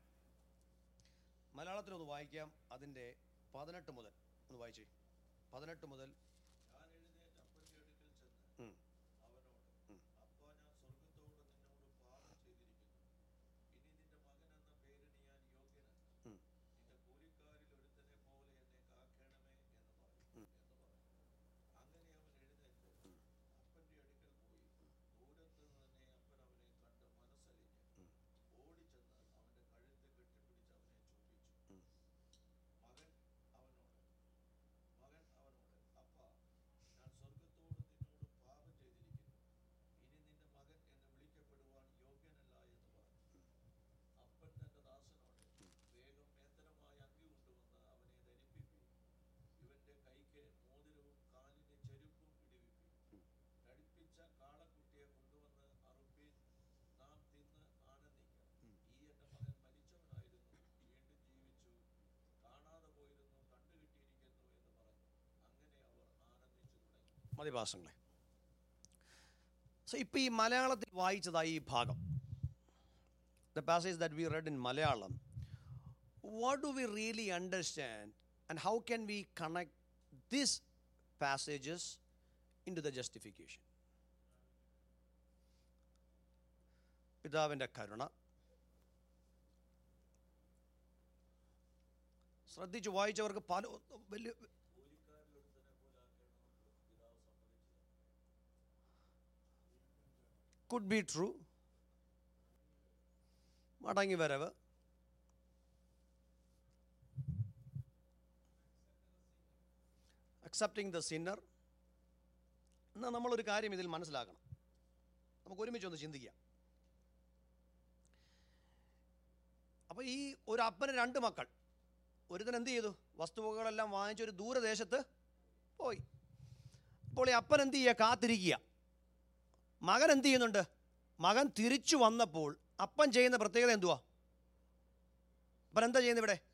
മലയാളത്തിലൊന്ന് വായിക്കാം അതിൻ്റെ പതിനെട്ട് മുതൽ ഒന്ന് വായിച്ചേ പതിനെട്ട് മുതൽ ഞാൻ എഴുന്നേറ്റ് അപ്പന്റെ അടുക്കൽ ചെന്ന് ഉം. അവനോട് അപ്പാ ഞാൻ സ്വർഗത്തോട് നിന്നോട് പാപം ചെയ്തിരിക്കുന്നു ഇനി നിന്റെ മകൻ എന്ന പേരിന് ഞാൻ യോഗ്യനല്ല ഉം. നിന്റെ കൂലിക്കാരിൽ ഒരുത്തനെ പോലെ എന്നെ കാക്കണമേ എന്ന് പറഞ്ഞു എന്ന് പറഞ്ഞു അങ്ങനെ അവൻ എഴുന്നേറ്റ് അപ്പന്റെ അടുക്കൽ പോയി ദൂരത്ത് തന്നെ അപ്പൻ അവനെ കണ്ട് മനസ്സലിഞ്ഞ് ഓടിച്ചെന്ന് അവന്റെ കഴുത്ത് കെട്ടിപ്പിടിച്ച് അവനെ ചുംബിച്ചു മകൻ അവനോട് മകൻ അവനോട് അപ്പാ ഞാൻ സ്വർഗത്തോട് നിന്നോട് പാപം ചെയ്തിരിക്കുന്നു ഇനി നിന്റെ മകൻ എന്ന് വിളിക്കപ്പെടുവാൻ യോഗ്യനല്ല എന്ന് പറഞ്ഞു അപ്പൻ തന്റെ ദാസനോട് വേഗം മേത്തരമായ അങ്കി കൊണ്ടുവന്ന് അവനെ ധരിപ്പിപ്പി ഇവന്റെ കൈക്ക് മോതിരവും കാലിന് ചെരുപ്പും ഇടുവിപ്പി ധരിപ്പിച്ച കാളക്കുട്ടിയെ കൊണ്ടുവന്ന് അറുപ്പീൻ നാം തിന്ന് ആനന്ദിക്കാം ഈ എന്റെ മകൻ മരിച്ചവനായിരുന്നു വീണ്ടും ജീവിച്ചു കാണാതെ പോയിരുന്നു കണ്ടുകിട്ടിയിരിക്കുന്നു എന്ന് പറഞ്ഞു അങ്ങനെ അവർ ആനന്ദിച്ചു തുടങ്ങി മതിഭാസങ്ങളെ സോ ഇപ്പോൾ ഈ മലയാളത്തിൽ വായിച്ചതായി ഈ ഭാഗം the passage that we read in Malayalam what do we really understand and how can we connect this passages into the justification പിതാവിൻ്റെ കരുണ ശ്രദ്ധിച്ച് വായിച്ചവർക്ക് പല വലിയ കുഡ് ബി ട്രൂ മടങ്ങി വരവ് അക്സെപ്റ്റിംഗ് ദ സിന്നർ എന്നാൽ നമ്മളൊരു കാര്യം ഇതിൽ മനസ്സിലാക്കണം നമുക്ക് ഒരുമിച്ച് ഒന്ന് ചിന്തിക്കാം അപ്പോൾ ഈ ഒരു അപ്പന് രണ്ട് മക്കൾ ഒരുത്തൻ എന്ത് ചെയ്തു വസ്തുവകളെല്ലാം വാങ്ങിച്ച് ഒരു ദൂരദേശത്ത് പോയി അപ്പോൾ ഈ അപ്പൻ എന്ത് ചെയ്യുക കാത്തിരിക്കുക മകൻ എന്ത് ചെയ്യുന്നുണ്ട് മകൻ തിരിച്ചു വന്നപ്പോൾ അപ്പൻ ചെയ്യുന്ന പ്രത്യേകത എന്തുവാ അപ്പൻ എന്താ ചെയ്യുന്നത് ഇവിടെ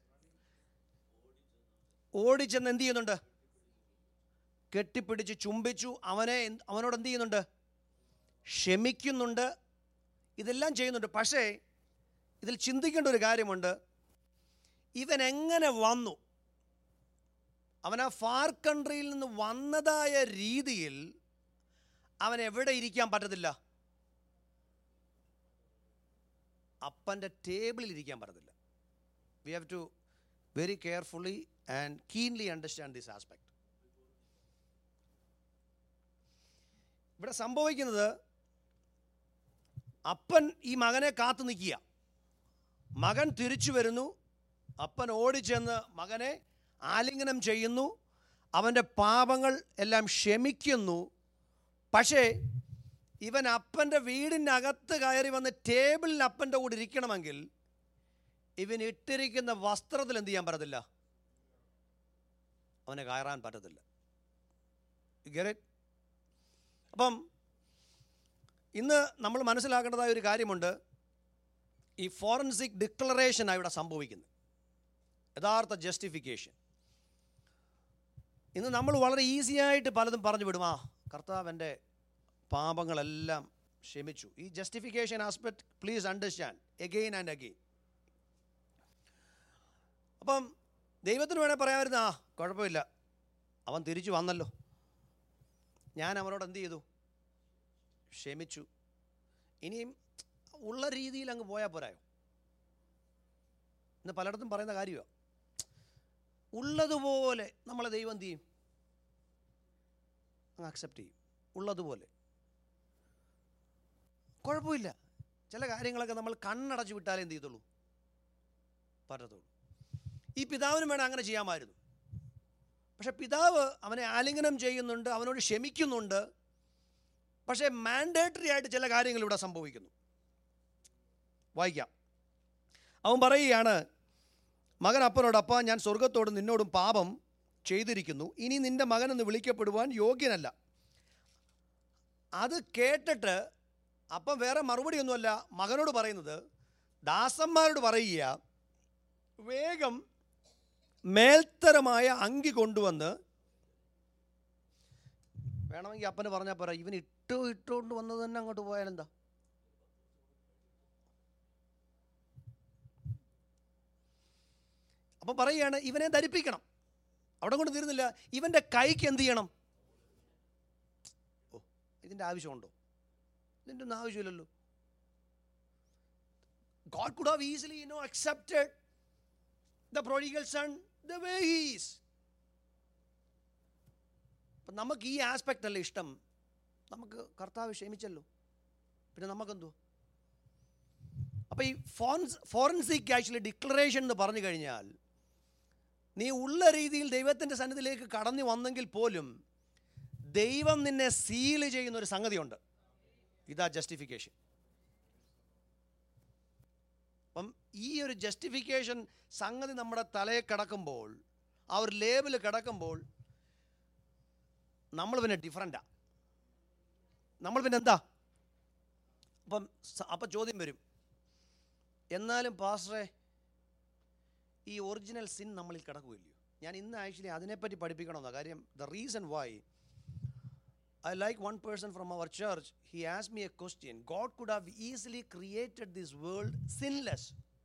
ഓടിച്ചെന്ന് എന്ത് ചെയ്യുന്നുണ്ട് കെട്ടിപ്പിടിച്ച് ചുംബിച്ചു അവനെ എന്ത്- അവനോട് എന്ത് ചെയ്യുന്നുണ്ട് ക്ഷമിക്കുന്നുണ്ട് ഇതെല്ലാം ചെയ്യുന്നുണ്ട് പക്ഷേ ഇതിൽ ചിന്തിക്കേണ്ട ഒരു കാര്യമുണ്ട് ഇവൻ എങ്ങനെ വന്നു അവൻ ആ ഫാർ കൺട്രിയിൽ നിന്ന് വന്നതായ രീതിയിൽ അവൻ എവിടെ ഇരിക്കാൻ പറ്റത്തില്ല അപ്പൻ്റെ ടേബിളിൽ ഇരിക്കാൻ പറ്റത്തില്ല we have to very carefully and keenly understand this aspect ഇവിടെ സംഭവിക്കുന്നത് അപ്പൻ ഈ മകനെ കാത്തു നിൽക്കുക മകൻ തിരിച്ചു വരുന്നു അപ്പൻ ഓടിച്ചെന്ന് മകനെ ആലിംഗനം ചെയ്യുന്നു അവൻ്റെ പാപങ്ങൾ എല്ലാം ക്ഷമിക്കുന്നു പക്ഷേ ഇവൻ അപ്പൻ്റെ വീടിനകത്ത് കയറി വന്ന് ടേബിളിൽ അപ്പൻ്റെ കൂടെ ഇരിക്കണമെങ്കിൽ ഇവൻ ഇട്ടിരിക്കുന്ന വസ്ത്രത്തിൽ എന്ത് ചെയ്യാൻ പറ്റത്തില്ല അവനെ കയറാൻ പറ്റത്തില്ല You get it? അപ്പം ഇന്ന് നമ്മൾ മനസ്സിലാക്കേണ്ടതായ ഒരു കാര്യമുണ്ട് ഈ ഫോറൻസിക് ഡിക്ലറേഷനാണ് ഇവിടെ സംഭവിക്കുന്നത് യഥാർത്ഥ ജസ്റ്റിഫിക്കേഷൻ ഇന്ന് നമ്മൾ വളരെ ഈസി ആയിട്ട് പലതും പറഞ്ഞു വിടും ആ കർത്താവ് എൻ്റെ പാപങ്ങളെല്ലാം ക്ഷമിച്ചു ഈ justification aspect please understand again and again അപ്പം ദൈവത്തിന് വേണേൽ പറയാമായിരുന്നു ആ കുഴപ്പമില്ല അവൻ തിരിച്ചു വന്നല്ലോ ഞാൻ അവനോട് എന്ത് ചെയ്തു ക്ഷമിച്ചു ഇനിയും ഉള്ള രീതിയിൽ അങ്ങ് പോയാൽ പോരായോ ഇന്ന് പലയിടത്തും പറയുന്ന കാര്യമാണ് ഉള്ളതുപോലെ നമ്മളെ ദൈവം എന്ത് ചെയ്യും അങ്ങ് അക്സെപ്റ്റ് ചെയ്യും ഉള്ളതുപോലെ കുഴപ്പമില്ല ചില കാര്യങ്ങളൊക്കെ നമ്മൾ കണ്ണടച്ച് വിട്ടാലേ എന്ത് ചെയ്തുള്ളൂ പറ്റത്തുള്ളൂ ഈ പിതാവിനും വേണം അങ്ങനെ ചെയ്യാമായിരുന്നു പക്ഷെ പിതാവ് അവനെ ആലിംഗനം ചെയ്യുന്നുണ്ട് അവനോട് ക്ഷമിക്കുന്നുണ്ട് പക്ഷേ മാൻഡേറ്ററി ആയിട്ട് ചില കാര്യങ്ങൾ ഇവിടെ സംഭവിക്കുന്നു വായിക്കാം അവൻ പറയുകയാണ് മകൻ അപ്പനോട് അപ്പ ഞാൻ സ്വർഗത്തോടും നിന്നോടും പാപം ചെയ്തിരിക്കുന്നു ഇനി നിന്റെ മകനെന്ന് വിളിക്കപ്പെടുവാൻ യോഗ്യനല്ല അത് കേട്ടിട്ട് അപ്പം വേറെ മറുപടിയൊന്നുമല്ല മകനോട് പറയുന്നത് ദാസന്മാരോട് പറയുക വേഗം മേൽത്തരമായ അങ്കി കൊണ്ടുവന്ന് വേണമെങ്കിൽ അപ്പന് പറഞ്ഞാൽ പോരാ ഇവൻ ഇട്ടോ ഇട്ടുകൊണ്ട് വന്നത് തന്നെ അങ്ങോട്ട് പോയാലെന്താ അപ്പം പറയുകയാണ് ഇവനെ ധരിപ്പിക്കണം അവിടെ കൊണ്ട് തീരുന്നില്ല ഇവൻ്റെ കൈക്ക് എന്ത് ചെയ്യണം ഓ ഇതിൻ്റെ ആവശ്യമുണ്ടോ ഇതിൻ്റെ ഒന്നും ആവശ്യമില്ലല്ലോ God could have easily, you know, accepted the prodigal son the way he is. അപ്പം നമുക്ക് ഈ ആസ്പെക്റ്റ് അല്ലേ ഇഷ്ടം നമുക്ക് കർത്താവ് ക്ഷമിച്ചല്ലോ പിന്നെ നമുക്കെന്തോ അപ്പോൾ ഈ ഫോൻസ് ഫോറൻസിക് ആക്ച്വലി ഡിക്ലറേഷൻ എന്ന് പറഞ്ഞു കഴിഞ്ഞാൽ നീ ഉള്ള രീതിയിൽ ദൈവത്തിൻ്റെ സന്നിധിയിലേക്ക് കടന്നു വന്നെങ്കിൽ പോലും ദൈവം നിന്നെ സീല് ചെയ്യുന്ന ഒരു സംഗതിയുണ്ട് ഇതാ ജസ്റ്റിഫിക്കേഷൻ അപ്പം ഈ ഒരു ജസ്റ്റിഫിക്കേഷൻ സംഗതി നമ്മുടെ തലയെ കിടക്കുമ്പോൾ ആ ഒരു ലേബിൾ കിടക്കുമ്പോൾ നമ്മൾ പിന്നെ ഡിഫറൻറ്റാണ് നമ്മൾ പിന്നെ എന്താ അപ്പം സ- അപ്പം ചോദ്യം വരും എന്നാലും പാസ്റ്ററെ ഈ ഒറിജിനൽ സിൻ നമ്മളിൽ കിടക്കുകയില്ലയോ ഞാൻ ഇന്ന് ആക്ച്വലി അതിനെപ്പറ്റി പഠിപ്പിക്കണമെന്നാണ് കാര്യം the reason why I like one person from our church. He asked me a question. God could have easily created this world sinless.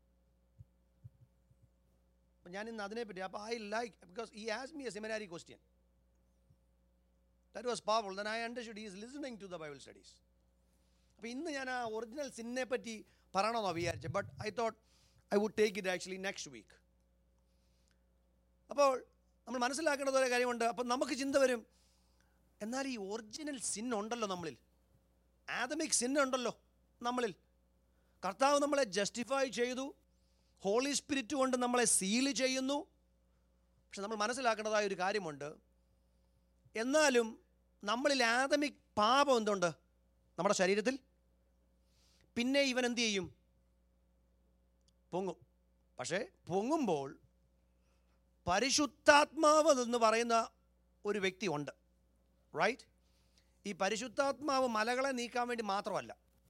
അപ്പം ഞാൻ ഇന്ന് അതിനെപ്പറ്റി അപ്പോൾ ഐ ലൈക്ക് ബിക്കോസ് ഈ ആസ് me a seminary question that was powerful than I understood is listening to the Bible studies അപ്പോൾ ഇന്ന് ഞാൻ ആ ഒറിജിനൽ സിന്നെ പറ്റി പറയണമെന്നാണ് വിചാരിച്ചത് but I thought I would take it actually next week അപ്പോൾ നമ്മൾ മനസ്സിലാക്കേണ്ടത് ഒരു കാര്യമുണ്ട് അപ്പം നമുക്ക് ചിന്ത വരും എന്നാൽ ഈ ഒറിജിനൽ സിൻ ഉണ്ടല്ലോ നമ്മളിൽ ആദമിക് സിൻ ഉണ്ടല്ലോ നമ്മളിൽ കർത്താവ് നമ്മളെ ജസ്റ്റിഫൈ ചെയ്തു ഹോളി സ്പിരിറ്റ് കൊണ്ട് നമ്മളെ സീൽ ചെയ്യുന്നു പക്ഷെ നമ്മൾ മനസ്സിലാക്കേണ്ടതായ ഒരു കാര്യമുണ്ട് എന്നാലും നമ്മളിൽ ആദമിക് പാപം എന്തുണ്ട് നമ്മുടെ ശരീരത്തിൽ പിന്നെ ഇവൻ എന്ത് ചെയ്യും പൊങ്ങും പക്ഷേ പൊങ്ങുമ്പോൾ പരിശുദ്ധാത്മാവ് എന്ന് പറയുന്ന ഒരു വ്യക്തി ഉണ്ട് റൈറ്റ് ഈ പരിശുദ്ധാത്മാവ് മലകളെ നീക്കാൻ വേണ്ടി മാത്രമല്ല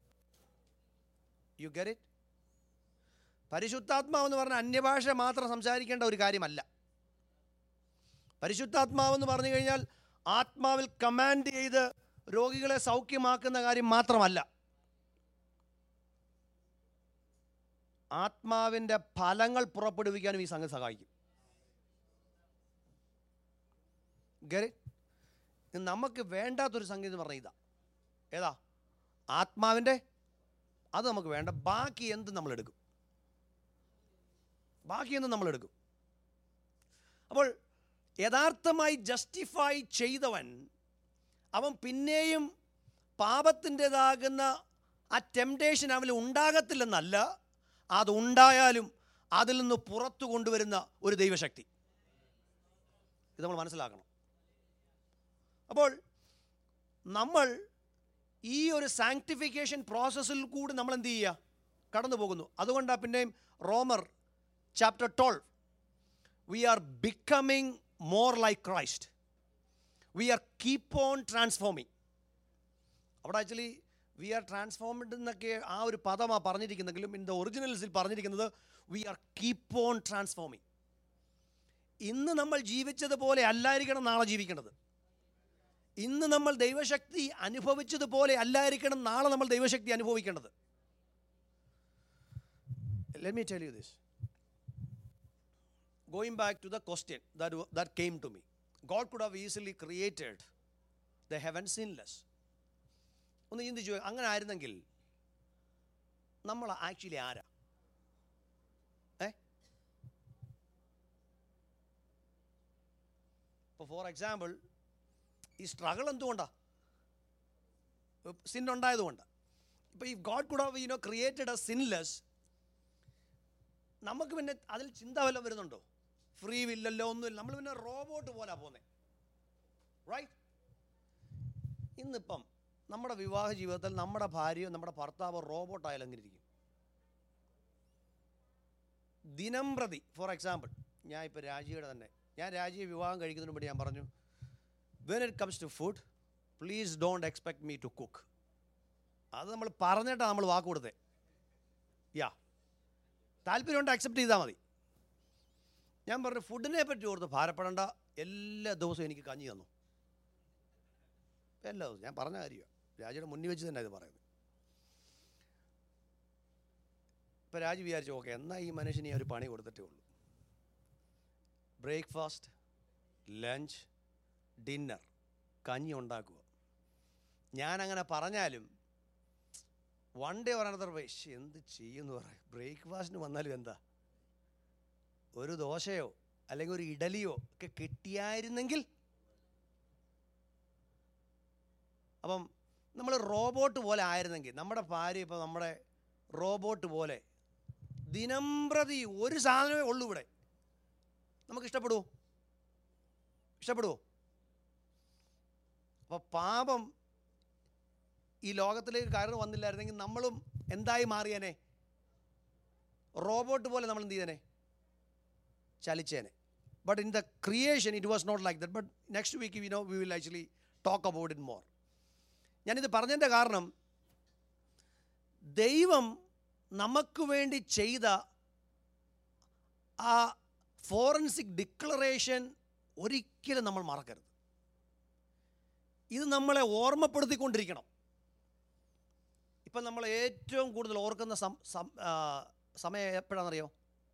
യു ഗെറ്റ് ഇറ്റ് പരിശുദ്ധാത്മാവ് എന്ന് പറഞ്ഞാൽ അന്യഭാഷ മാത്രം സംസാരിക്കേണ്ട ഒരു കാര്യമല്ല പരിശുദ്ധാത്മാവ് എന്ന് പറഞ്ഞു കഴിഞ്ഞാൽ ആത്മാവിൽ കമാൻഡ് ചെയ്ത് രോഗികളെ സൗഖ്യമാക്കുന്ന കാര്യം മാത്രമല്ല ആത്മാവിൻ്റെ ഫലങ്ങൾ പുറപ്പെടുവിക്കാനും ഈ സംഘം സഹായിക്കും ഗരി നമുക്ക് വേണ്ടാത്തൊരു സംഗതി എന്ന് പറഞ്ഞ ഇതാ ഏതാ ആത്മാവിൻ്റെ അത് നമുക്ക് വേണ്ട ബാക്കി എന്ത് നമ്മൾ എടുക്കും ബാക്കി എന്ത് നമ്മൾ എടുക്കും അപ്പോൾ യഥാർത്ഥമായി ജസ്റ്റിഫൈ ചെയ്തവൻ അവൻ പിന്നെയും പാപത്തിൻ്റെതാകുന്ന ആ ടെംപ്ടേഷൻ അവന് ഉണ്ടാകത്തില്ലെന്നല്ല അതുണ്ടായാലും അതിൽ നിന്ന് പുറത്തു കൊണ്ടുവരുന്ന ഒരു ദൈവശക്തി ഇത് നമ്മൾ മനസ്സിലാക്കണം അപ്പോൾ നമ്മൾ ഈ ഒരു സാങ്ക്ടിഫിക്കേഷൻ പ്രോസസ്സിൽ കൂടി നമ്മൾ എന്ത് ചെയ്യുക കടന്നു പോകുന്നു അതുകൊണ്ടാണ് പിന്നെയും റോമർ chapter twelve we are becoming more like Christ we are keep on transforming അവിടെ ആക്ച്വലി വി ആർ ട്രാൻസ്ഫോംഡ് എന്നൊക്കെ ആ ഒരു പദമാണ് പറഞ്ഞിരിക്കുന്നെങ്കിലും ഇൻ ദ ഒറിജിനൽസിൽ പറഞ്ഞിരിക്കുന്നത് we are keep on transforming ഇന്ന് നമ്മൾ ജീവിച്ചതുപോലെ അല്ലായിരിക്കണം നാളെ ജീവിക്കേണ്ടത് ഇന്ന് നമ്മൾ ദൈവശക്തി അനുഭവിച്ചതുപോലെ അല്ലായിരിക്കണം നാളെ നമ്മൾ ദൈവശക്തി അനുഭവിക്കേണ്ടത് let me tell you this going back to the question that, wa- that came to me god could have easily created the heaven sinless ഒന്ന് ചിന്തിച്ചു അങ്ങനെ ആയിരുന്നെങ്കിൽ നമ്മൾ ആക്ച്വലി ആരാ ഏ ഇപ്പോൾ ഫോർ എക്സാമ്പിൾ ഈ സ്ട്രഗിൾ എന്തുകൊണ്ടാ സിൻ ഉണ്ടായതുകൊണ്ട് ഇപ്പോൾ ഈ God could have you know created a sinless നമുക്ക് പിന്നെ അതിൽ ചിന്ത വല്ലതും വരുന്നുണ്ടോ ഫ്രീ വില്ലല്ലോ ഒന്നുമില്ല നമ്മൾ പിന്നെ റോബോട്ട് പോലെ പോകുന്നത് റൈറ്റ് ഇന്നിപ്പം നമ്മുടെ വിവാഹ ജീവിതത്തിൽ നമ്മുടെ ഭാര്യയോ നമ്മുടെ ഭർത്താവോ റോബോട്ടായാലും എങ്ങനെ ഇരിക്കും ദിനം പ്രതി ഫോർ എക്സാമ്പിൾ ഞാൻ ഇപ്പോൾ രാജിയുടെ തന്നെ ഞാൻ രാജിയെ വിവാഹം കഴിക്കുന്നതിന് മുമ്പ് ഞാൻ പറഞ്ഞു when it comes to food please don't expect me to cook അത് നമ്മൾ പറഞ്ഞിട്ടാണ് നമ്മൾ വാക്ക് കൊടുത്തേ യാ താല്പര്യമുണ്ട് അക്സെപ്റ്റ് ചെയ്താൽ മതി ഞാൻ പറഞ്ഞു ഫുഡിനെ പറ്റി ഓർത്ത് ഭാരപ്പെടേണ്ട എല്ലാ ദിവസവും എനിക്ക് കഞ്ഞി തന്നു എല്ലാ ദിവസവും ഞാൻ പറഞ്ഞ കാര്യമാണ് രാജയുടെ മുന്നിൽ വെച്ച് തന്നെ ഇത് പറയുന്നത് ഇപ്പം രാജു വിചാരിച്ചു ഓക്കെ എന്നാൽ ഈ മനുഷ്യന് ഈ ഒരു പണി കൊടുത്തിട്ടേ ഉള്ളൂ ബ്രേക്ക്ഫാസ്റ്റ് ലഞ്ച് ഡിന്നർ കഞ്ഞി ഉണ്ടാക്കുക ഞാനങ്ങനെ പറഞ്ഞാലും വൺ ഡേ പറയാനത്ര പക്ഷേ എന്ത് ചെയ്യുമെന്ന് പറയും ബ്രേക്ക്ഫാസ്റ്റിന് വന്നാലും എന്താ ഒരു ദോശയോ അല്ലെങ്കിൽ ഒരു ഇഡലിയോ ഒക്കെ കിട്ടിയായിരുന്നെങ്കിൽ അപ്പം നമ്മൾ റോബോട്ട് പോലെ ആയിരുന്നെങ്കിൽ നമ്മുടെ ഭാര്യ ഇപ്പോൾ നമ്മുടെ റോബോട്ട് പോലെ ദിനം പ്രതി ഒരു സാധനമേ ഉള്ളൂ ഇവിടെ നമുക്ക് ഇഷ്ടപ്പെടുമോ ഇഷ്ടപ്പെടുമോ അപ്പോൾ പാപം ഈ ലോകത്തിലേക്ക് കയറി വന്നില്ലായിരുന്നെങ്കിൽ നമ്മളും എന്തായി മാറിയേനെ റോബോട്ട് പോലെ നമ്മൾ എന്ത് ചെയ്തേനെ ചലിച്ചേനെ but in the creation it was not like that but next week we know we will actually talk about it more ഞാനിത് പറഞ്ഞതിൻ്റെ കാരണം ദൈവം നമുക്ക് വേണ്ടി ചെയ്ത ആ ഫോറൻസിക് ഡിക്ലറേഷൻ ഒരിക്കലും നമ്മൾ മറക്കരുത് ഇത് നമ്മളെ ഓർമ്മപ്പെടുത്തിക്കൊണ്ടിരിക്കണം ഇപ്പം നമ്മൾ ഏറ്റവും കൂടുതൽ ഓർക്കുന്ന സം സം- ആ, സമയം എപ്പോഴാണെന്നറിയോ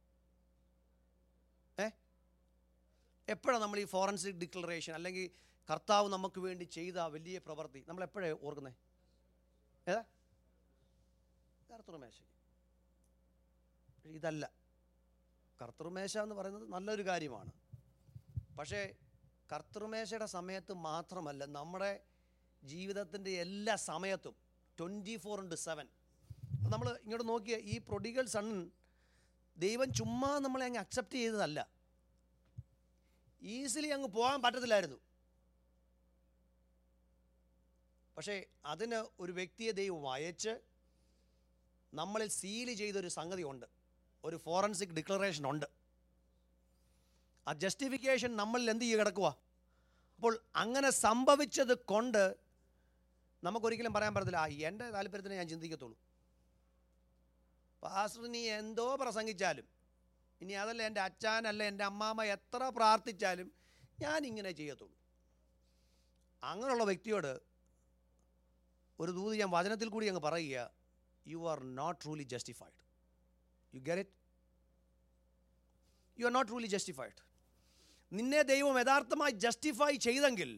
ഏ എപ്പോഴാണ് നമ്മൾ ഈ ഫോറൻസിക് ഡിക്ലറേഷൻ അല്ലെങ്കിൽ കർത്താവ് നമുക്ക് വേണ്ടി ചെയ്ത വലിയ പ്രവൃത്തി നമ്മൾ എപ്പോഴേ ഓർക്കുന്നത് ഏതാ കർത്തൃമേശ ഇതല്ല കർത്തൃമേശ എന്ന് പറയുന്നത് നല്ലൊരു കാര്യമാണ് പക്ഷേ കർത്തൃമേശയുടെ സമയത്ത് മാത്രമല്ല നമ്മുടെ ജീവിതത്തിൻ്റെ എല്ലാ സമയത്തും ട്വൻറ്റി ഫോർ ഇൻറ്റു സെവൻ നമ്മൾ ഇങ്ങോട്ട് നോക്കിയ ഈ പ്രൊഡിഗൽ സൺ ദൈവം ചുമ്മാ നമ്മളെ അങ്ങ് അക്സെപ്റ്റ് ചെയ്തതല്ല ഈസിലി അങ്ങ് പോകാൻ പറ്റത്തില്ലായിരുന്നു പക്ഷേ അതിന് ഒരു വ്യക്തിയെ ദൈവം അയച്ച് നമ്മളിൽ സീല് ചെയ്തൊരു സംഗതി ഉണ്ട് ഒരു ഫോറൻസിക് ഡിക്ലറേഷൻ ഉണ്ട് ആ ജസ്റ്റിഫിക്കേഷൻ നമ്മളിൽ എന്ത് ചെയ്യുക കിടക്കുക അപ്പോൾ അങ്ങനെ സംഭവിച്ചത് കൊണ്ട് നമുക്കൊരിക്കലും പറയാൻ പറ്റത്തില്ല ആ എൻ്റെ താല്പര്യത്തിന് ഞാൻ ചിന്തിക്കത്തുള്ളൂ പാസ്റ്റർ നീ എന്തോ പ്രസംഗിച്ചാലും ഇനി അതല്ല എൻ്റെ അച്ഛനല്ല എൻ്റെ അമ്മാമ്മ എത്ര പ്രാർത്ഥിച്ചാലും ഞാൻ ഇങ്ങനെ ചെയ്യത്തുള്ളൂ അങ്ങനെയുള്ള വ്യക്തിയോട് ഒരു ദൂത് ഞാൻ വചനത്തിൽ കൂടി അങ്ങ് പറയുക you are not truly justified you get it you are not truly justified നിന്നെ ദൈവം യഥാർത്ഥമായി ജസ്റ്റിഫൈ ചെയ്തെങ്കിൽ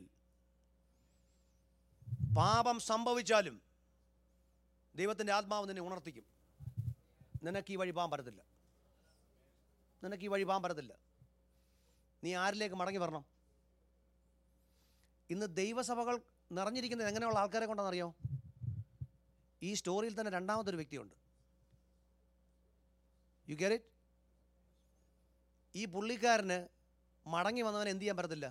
പാപം സംഭവിച്ചാലും ദൈവത്തിൻ്റെ ആത്മാവ് നിന്നെ ഉണർത്തിക്കും നിനക്ക് ഈ വഴി പോകാൻ പറ്റത്തില്ല നിനക്ക് ഈ വഴി പോകാൻ പറ്റത്തില്ല നീ ആരിലേക്ക് മടങ്ങി വരണം ഇന്ന് ദൈവസഭകൾ നിറഞ്ഞിരിക്കുന്നത് എങ്ങനെയുള്ള ആൾക്കാരെ കൊണ്ടാണെന്നറിയോ ഈ സ്റ്റോറിയിൽ തന്നെ രണ്ടാമതൊരു വ്യക്തിയുണ്ട് യു ഗെറ്റ് ഇറ്റ് ഈ പുള്ളിക്കാരന് മടങ്ങി വന്നവൻ എന്ത് ചെയ്യാൻ പറ്റത്തില്ല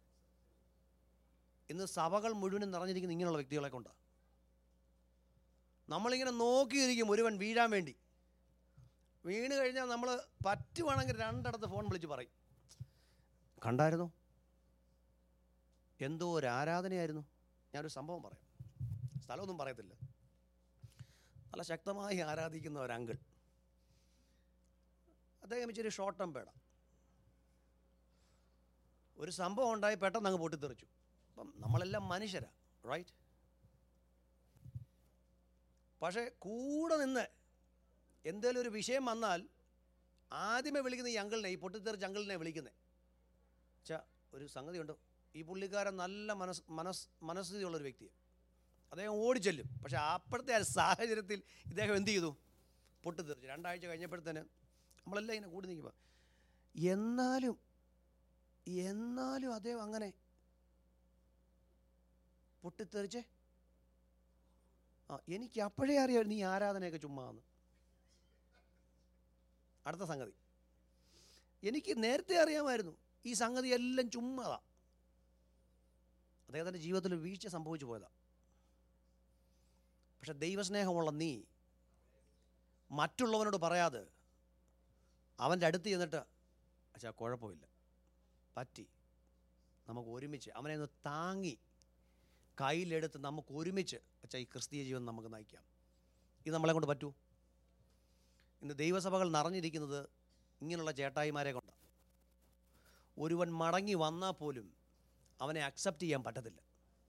ഇന്ന് സഭകൾ മുഴുവനും നിറഞ്ഞിരിക്കുന്ന ഇങ്ങനെയുള്ള വ്യക്തികളെ കൊണ്ടാണ് നമ്മളിങ്ങനെ നോക്കിയിരിക്കും ഒരുവൻ വീഴാൻ വേണ്ടി വീണ് കഴിഞ്ഞാൽ നമ്മൾ പറ്റുവാണെങ്കിൽ രണ്ടിടത്ത് ഫോൺ വിളിച്ച് പറയും കണ്ടായിരുന്നു എന്തോ ഒരു ആരാധനയായിരുന്നു ഞാനൊരു സംഭവം പറയാം സ്ഥലമൊന്നും പറയത്തില്ല നല്ല ശക്തമായി ആരാധിക്കുന്ന ഒരു അങ്കിൾ അദ്ദേഹം ഇച്ചിരി ഷോർട്ട് ടേം പേട ഒരു സംഭവം ഉണ്ടായി പെട്ടെന്ന് അങ്ങ് പൊട്ടിത്തെറിച്ചു അപ്പം നമ്മളെല്ലാം മനുഷ്യരാ റൈറ്റ് പക്ഷേ കൂടെ നിന്ന് എന്തേലും ഒരു വിഷയം വന്നാൽ ആദ്യമേ വിളിക്കുന്ന ഈ അങ്കിളിനെ ഈ പൊട്ടിത്തെറിച്ച അങ്കിളിനെ വിളിക്കുന്നത് ചാ ഒരു സംഗതിയുണ്ട് ഈ പുള്ളിക്കാരൻ നല്ല മനസ് മനസ് മനസ്ഥിതിയുള്ളൊരു വ്യക്തിയാണ് അദ്ദേഹം ഓടിച്ചെല്ലും പക്ഷേ അപ്പോഴത്തെ ആ സാഹചര്യത്തിൽ ഇദ്ദേഹം എന്ത് ചെയ്തു പൊട്ടിത്തെറിച്ചു രണ്ടാഴ്ച കഴിഞ്ഞപ്പോഴത്തേന് നമ്മളെല്ലാം ഇങ്ങനെ കൂടി നിൽക്കുമ്പോൾ എന്നാലും എന്നാലും അദ്ദേഹം അങ്ങനെ പൊട്ടിത്തെറിച്ചേ ആ എനിക്ക് അപ്പോഴേ അറിയാം നീ ആരാധനയൊക്കെ ചുമ്മാന്ന് അടുത്ത സംഗതി എനിക്ക് നേരത്തെ അറിയാമായിരുന്നു ഈ സംഗതി എല്ലാം ചുമ്മാതാ അദ്ദേഹത്തിൻ്റെ ജീവിതത്തിൽ ഒരു വീഴ്ച സംഭവിച്ചു പോയതാ പക്ഷെ ദൈവസ്നേഹമുള്ള നീ മറ്റുള്ളവനോട് പറയാതെ അവൻ്റെ അടുത്ത് ചെന്നിട്ട് അച്ഛാ കുഴപ്പമില്ല പറ്റി നമുക്ക് ഒരുമിച്ച് അവനെ ഒന്ന് താങ്ങി കയ്യിലെടുത്ത് നമുക്ക് ഒരുമിച്ച് അച്ഛാ ഈ ക്രിസ്തീയ ജീവൻ നമുക്ക് നയിക്കാം ഇത് നമ്മളെ കൊണ്ട് പറ്റൂ ഇന്ന് ദൈവസഭകൾ നിറഞ്ഞിരിക്കുന്നത് ഇങ്ങനെയുള്ള ചേട്ടായിമാരെ കൊണ്ടാണ് ഒരുവൻ മടങ്ങി വന്നാൽ പോലും അവനെ അക്സെപ്റ്റ് ചെയ്യാൻ പറ്റത്തില്ല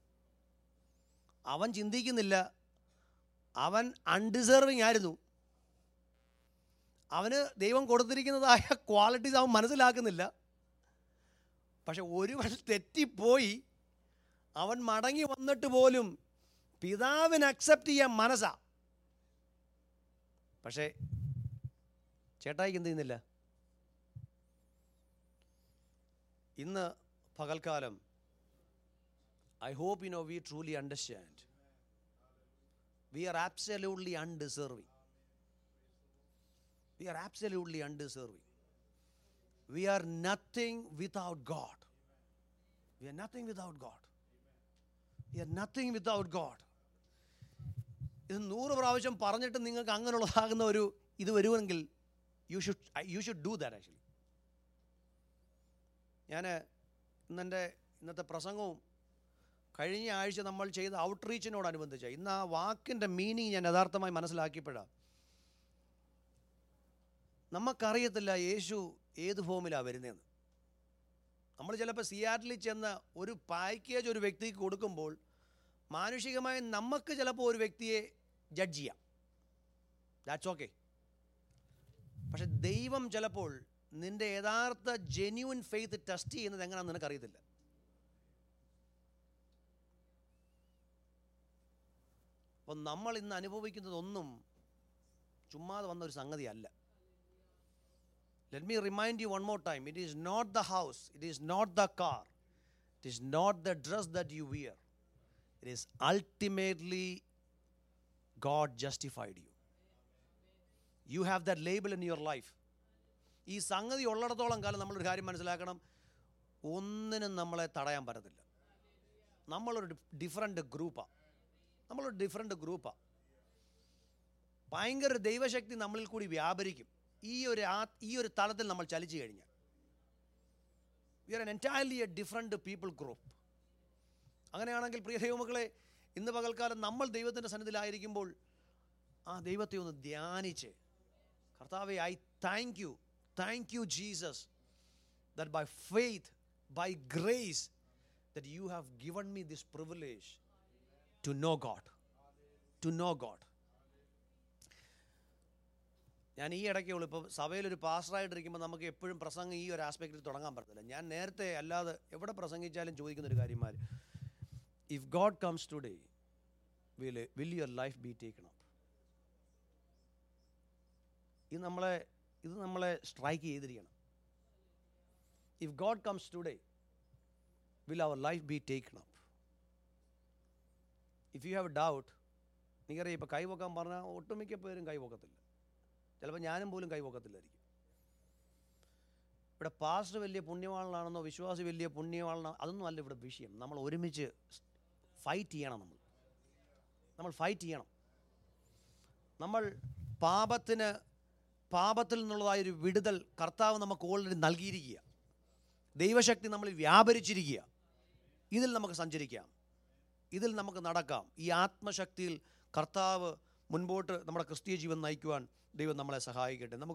അവൻ ചിന്തിക്കുന്നില്ല അവൻ അൺഡിസേർവിങ് ആയിരുന്നു അവന് ദൈവം കൊടുത്തിരിക്കുന്നതായ ക്വാളിറ്റീസ് അവൻ മനസ്സിലാക്കുന്നില്ല പക്ഷെ ഒരുവൻ തെറ്റിപ്പോയി അവൻ മടങ്ങി വന്നിട്ട് പോലും പിതാവിന് അക്സെപ്റ്റ് ചെയ്യാൻ മനസ്സാ പക്ഷേ ചേട്ടായിക്ക് എന്ത് ചെയ്യുന്നില്ല ഇന്ന് പകൽക്കാലം I hope you know we truly understand we are absolutely undeserving we are absolutely undeserving we are nothing without God we are nothing without God we are nothing without God ഇത് നൂറ് പ്രാവശ്യം പറഞ്ഞിട്ട് നിങ്ങൾക്ക് അങ്ങനെയുള്ളതാകുന്ന ഒരു ഇത് വരുമെങ്കിൽ you should you should do that actually ഞാൻ ഇന്നെൻ്റെ ഇന്നത്തെ പ്രസംഗവും കഴിഞ്ഞ ആഴ്ച നമ്മൾ ചെയ്ത ഔട്ട്റീച്ചിനോടനുബന്ധിച്ച് ഇന്ന് ആ വാക്കിൻ്റെ മീനിങ് ഞാൻ യഥാർത്ഥമായി മനസ്സിലാക്കിയപ്പോഴാണ് നമുക്കറിയത്തില്ല യേശു ഏത് ഫോമിലാണ് വരുന്നതെന്ന് നമ്മൾ ചിലപ്പോൾ സിയാറ്റിൽ ചെന്ന് ഒരു പാക്കേജ് ഒരു വ്യക്തിക്ക് കൊടുക്കുമ്പോൾ മാനുഷികമായി നമുക്ക് ചിലപ്പോൾ ഒരു വ്യക്തിയെ ജഡ്ജ് ചെയ്യാം ദാറ്റ്സ് ഓക്കെ പക്ഷെ ദൈവം ചിലപ്പോൾ നിന്റെ യഥാർത്ഥ ജെന്യൂൻ ഫെയ്ത്ത് ടെസ്റ്റ് ചെയ്യുന്നത് എങ്ങനെയാണെന്ന് നിനക്കറിയത്തില്ല അപ്പം നമ്മൾ ഇന്ന് അനുഭവിക്കുന്നതൊന്നും ചുമ്മാതെ വന്ന ഒരു സംഗതിയല്ല Let me remind you one more time it is not the house, it is not the car, it is not the dress that you wear. It is ultimately God justified you. You have that label in your life. ഈ സംഗതി ഉള്ളിടത്തോളം കാലം നമ്മളൊരു കാര്യം മനസ്സിലാക്കണം ഒന്നിനും നമ്മളെ തടയാൻ പറ്റത്തില്ല നമ്മളൊരു ഡിഫറെൻ്റ് ഗ്രൂപ്പാണ് നമ്മളൊരു ഡിഫറെൻ്റ് ഗ്രൂപ്പാണ് ഭയങ്കര ഒരു ദൈവശക്തി നമ്മളിൽ കൂടി വ്യാപരിക്കും ഈ ഒരു ആ ഈ ഒരു തലത്തിൽ നമ്മൾ ചലിച്ചു കഴിഞ്ഞാൽ we are in entirely a different people group അങ്ങനെയാണെങ്കിൽ പ്രിയ ദൈവമക്കളെ ഇന്ന് പകൽക്കാലം നമ്മൾ ദൈവത്തിൻ്റെ സന്നിധിയിലായിരിക്കുമ്പോൾ ആ ദൈവത്തെ ഒന്ന് ധ്യാനിച്ച് കർത്താവെ I thank you thank you Jesus that by faith by grace that you have given me this privilege to know God to know God ഞാൻ ഈ ഇടയ്ക്കേ ഉള്ളൂ ഇപ്പോൾ സഭയിലൊരു പാസ്റ്ററായിട്ടിരിക്കുമ്പോൾ നമുക്ക് എപ്പോഴും പ്രസംഗം ഈ ഒരു ആസ്പെക്റ്റിൽ തുടങ്ങാൻ പറ്റത്തില്ല ഞാൻ നേരത്തെ അല്ലാതെ എവിടെ പ്രസംഗിച്ചാലും ചോദിക്കുന്ന ഒരു കാര്യമാർ if God comes today will will your life be taken up ഇത് നമ്മളെ ഇത് നമ്മളെ സ്ട്രൈക്ക് ചെയ്തിരിക്കണം if God comes today will our life be taken up if you have doubt എനിക്കറിയാം ഇപ്പോൾ കൈവക്കാൻ പറഞ്ഞാൽ ഒട്ടുമിക്ക പേരും കൈവക്കത്തില്ല ചിലപ്പോൾ ഞാനും പോലും കൈവക്കത്തില്ലായിരിക്കും ഇവിടെ പാസ്റ്റർ വലിയ പുണ്യവാളനാണെന്നോ വിശ്വാസി വലിയ പുണ്യവാളനാണോ അതൊന്നും അല്ല ഇവിടെ വിഷയം നമ്മൾ ഒരുമിച്ച് ഫൈറ്റ് ചെയ്യണം നമ്മൾ നമ്മൾ ഫൈറ്റ് ചെയ്യണം നമ്മൾ പാപത്തിന് പാപത്തിൽ നിന്നുള്ളതായൊരു വിടുതൽ കർത്താവ് നമുക്ക് ഓൾറെഡി നൽകിയിരിക്കുക ദൈവശക്തി നമ്മൾ വ്യാപരിച്ചിരിക്കുക ഇതിൽ നമുക്ക് സഞ്ചരിക്കാം ഇതിൽ നമുക്ക് നടക്കാം ഈ ആത്മശക്തിയിൽ കർത്താവ് മുൻപോട്ട് നമ്മുടെ ക്രിസ്തീയ ജീവൻ നയിക്കുവാൻ ദൈവം നമ്മളെ സഹായിക്കട്ടെ നമുക്ക്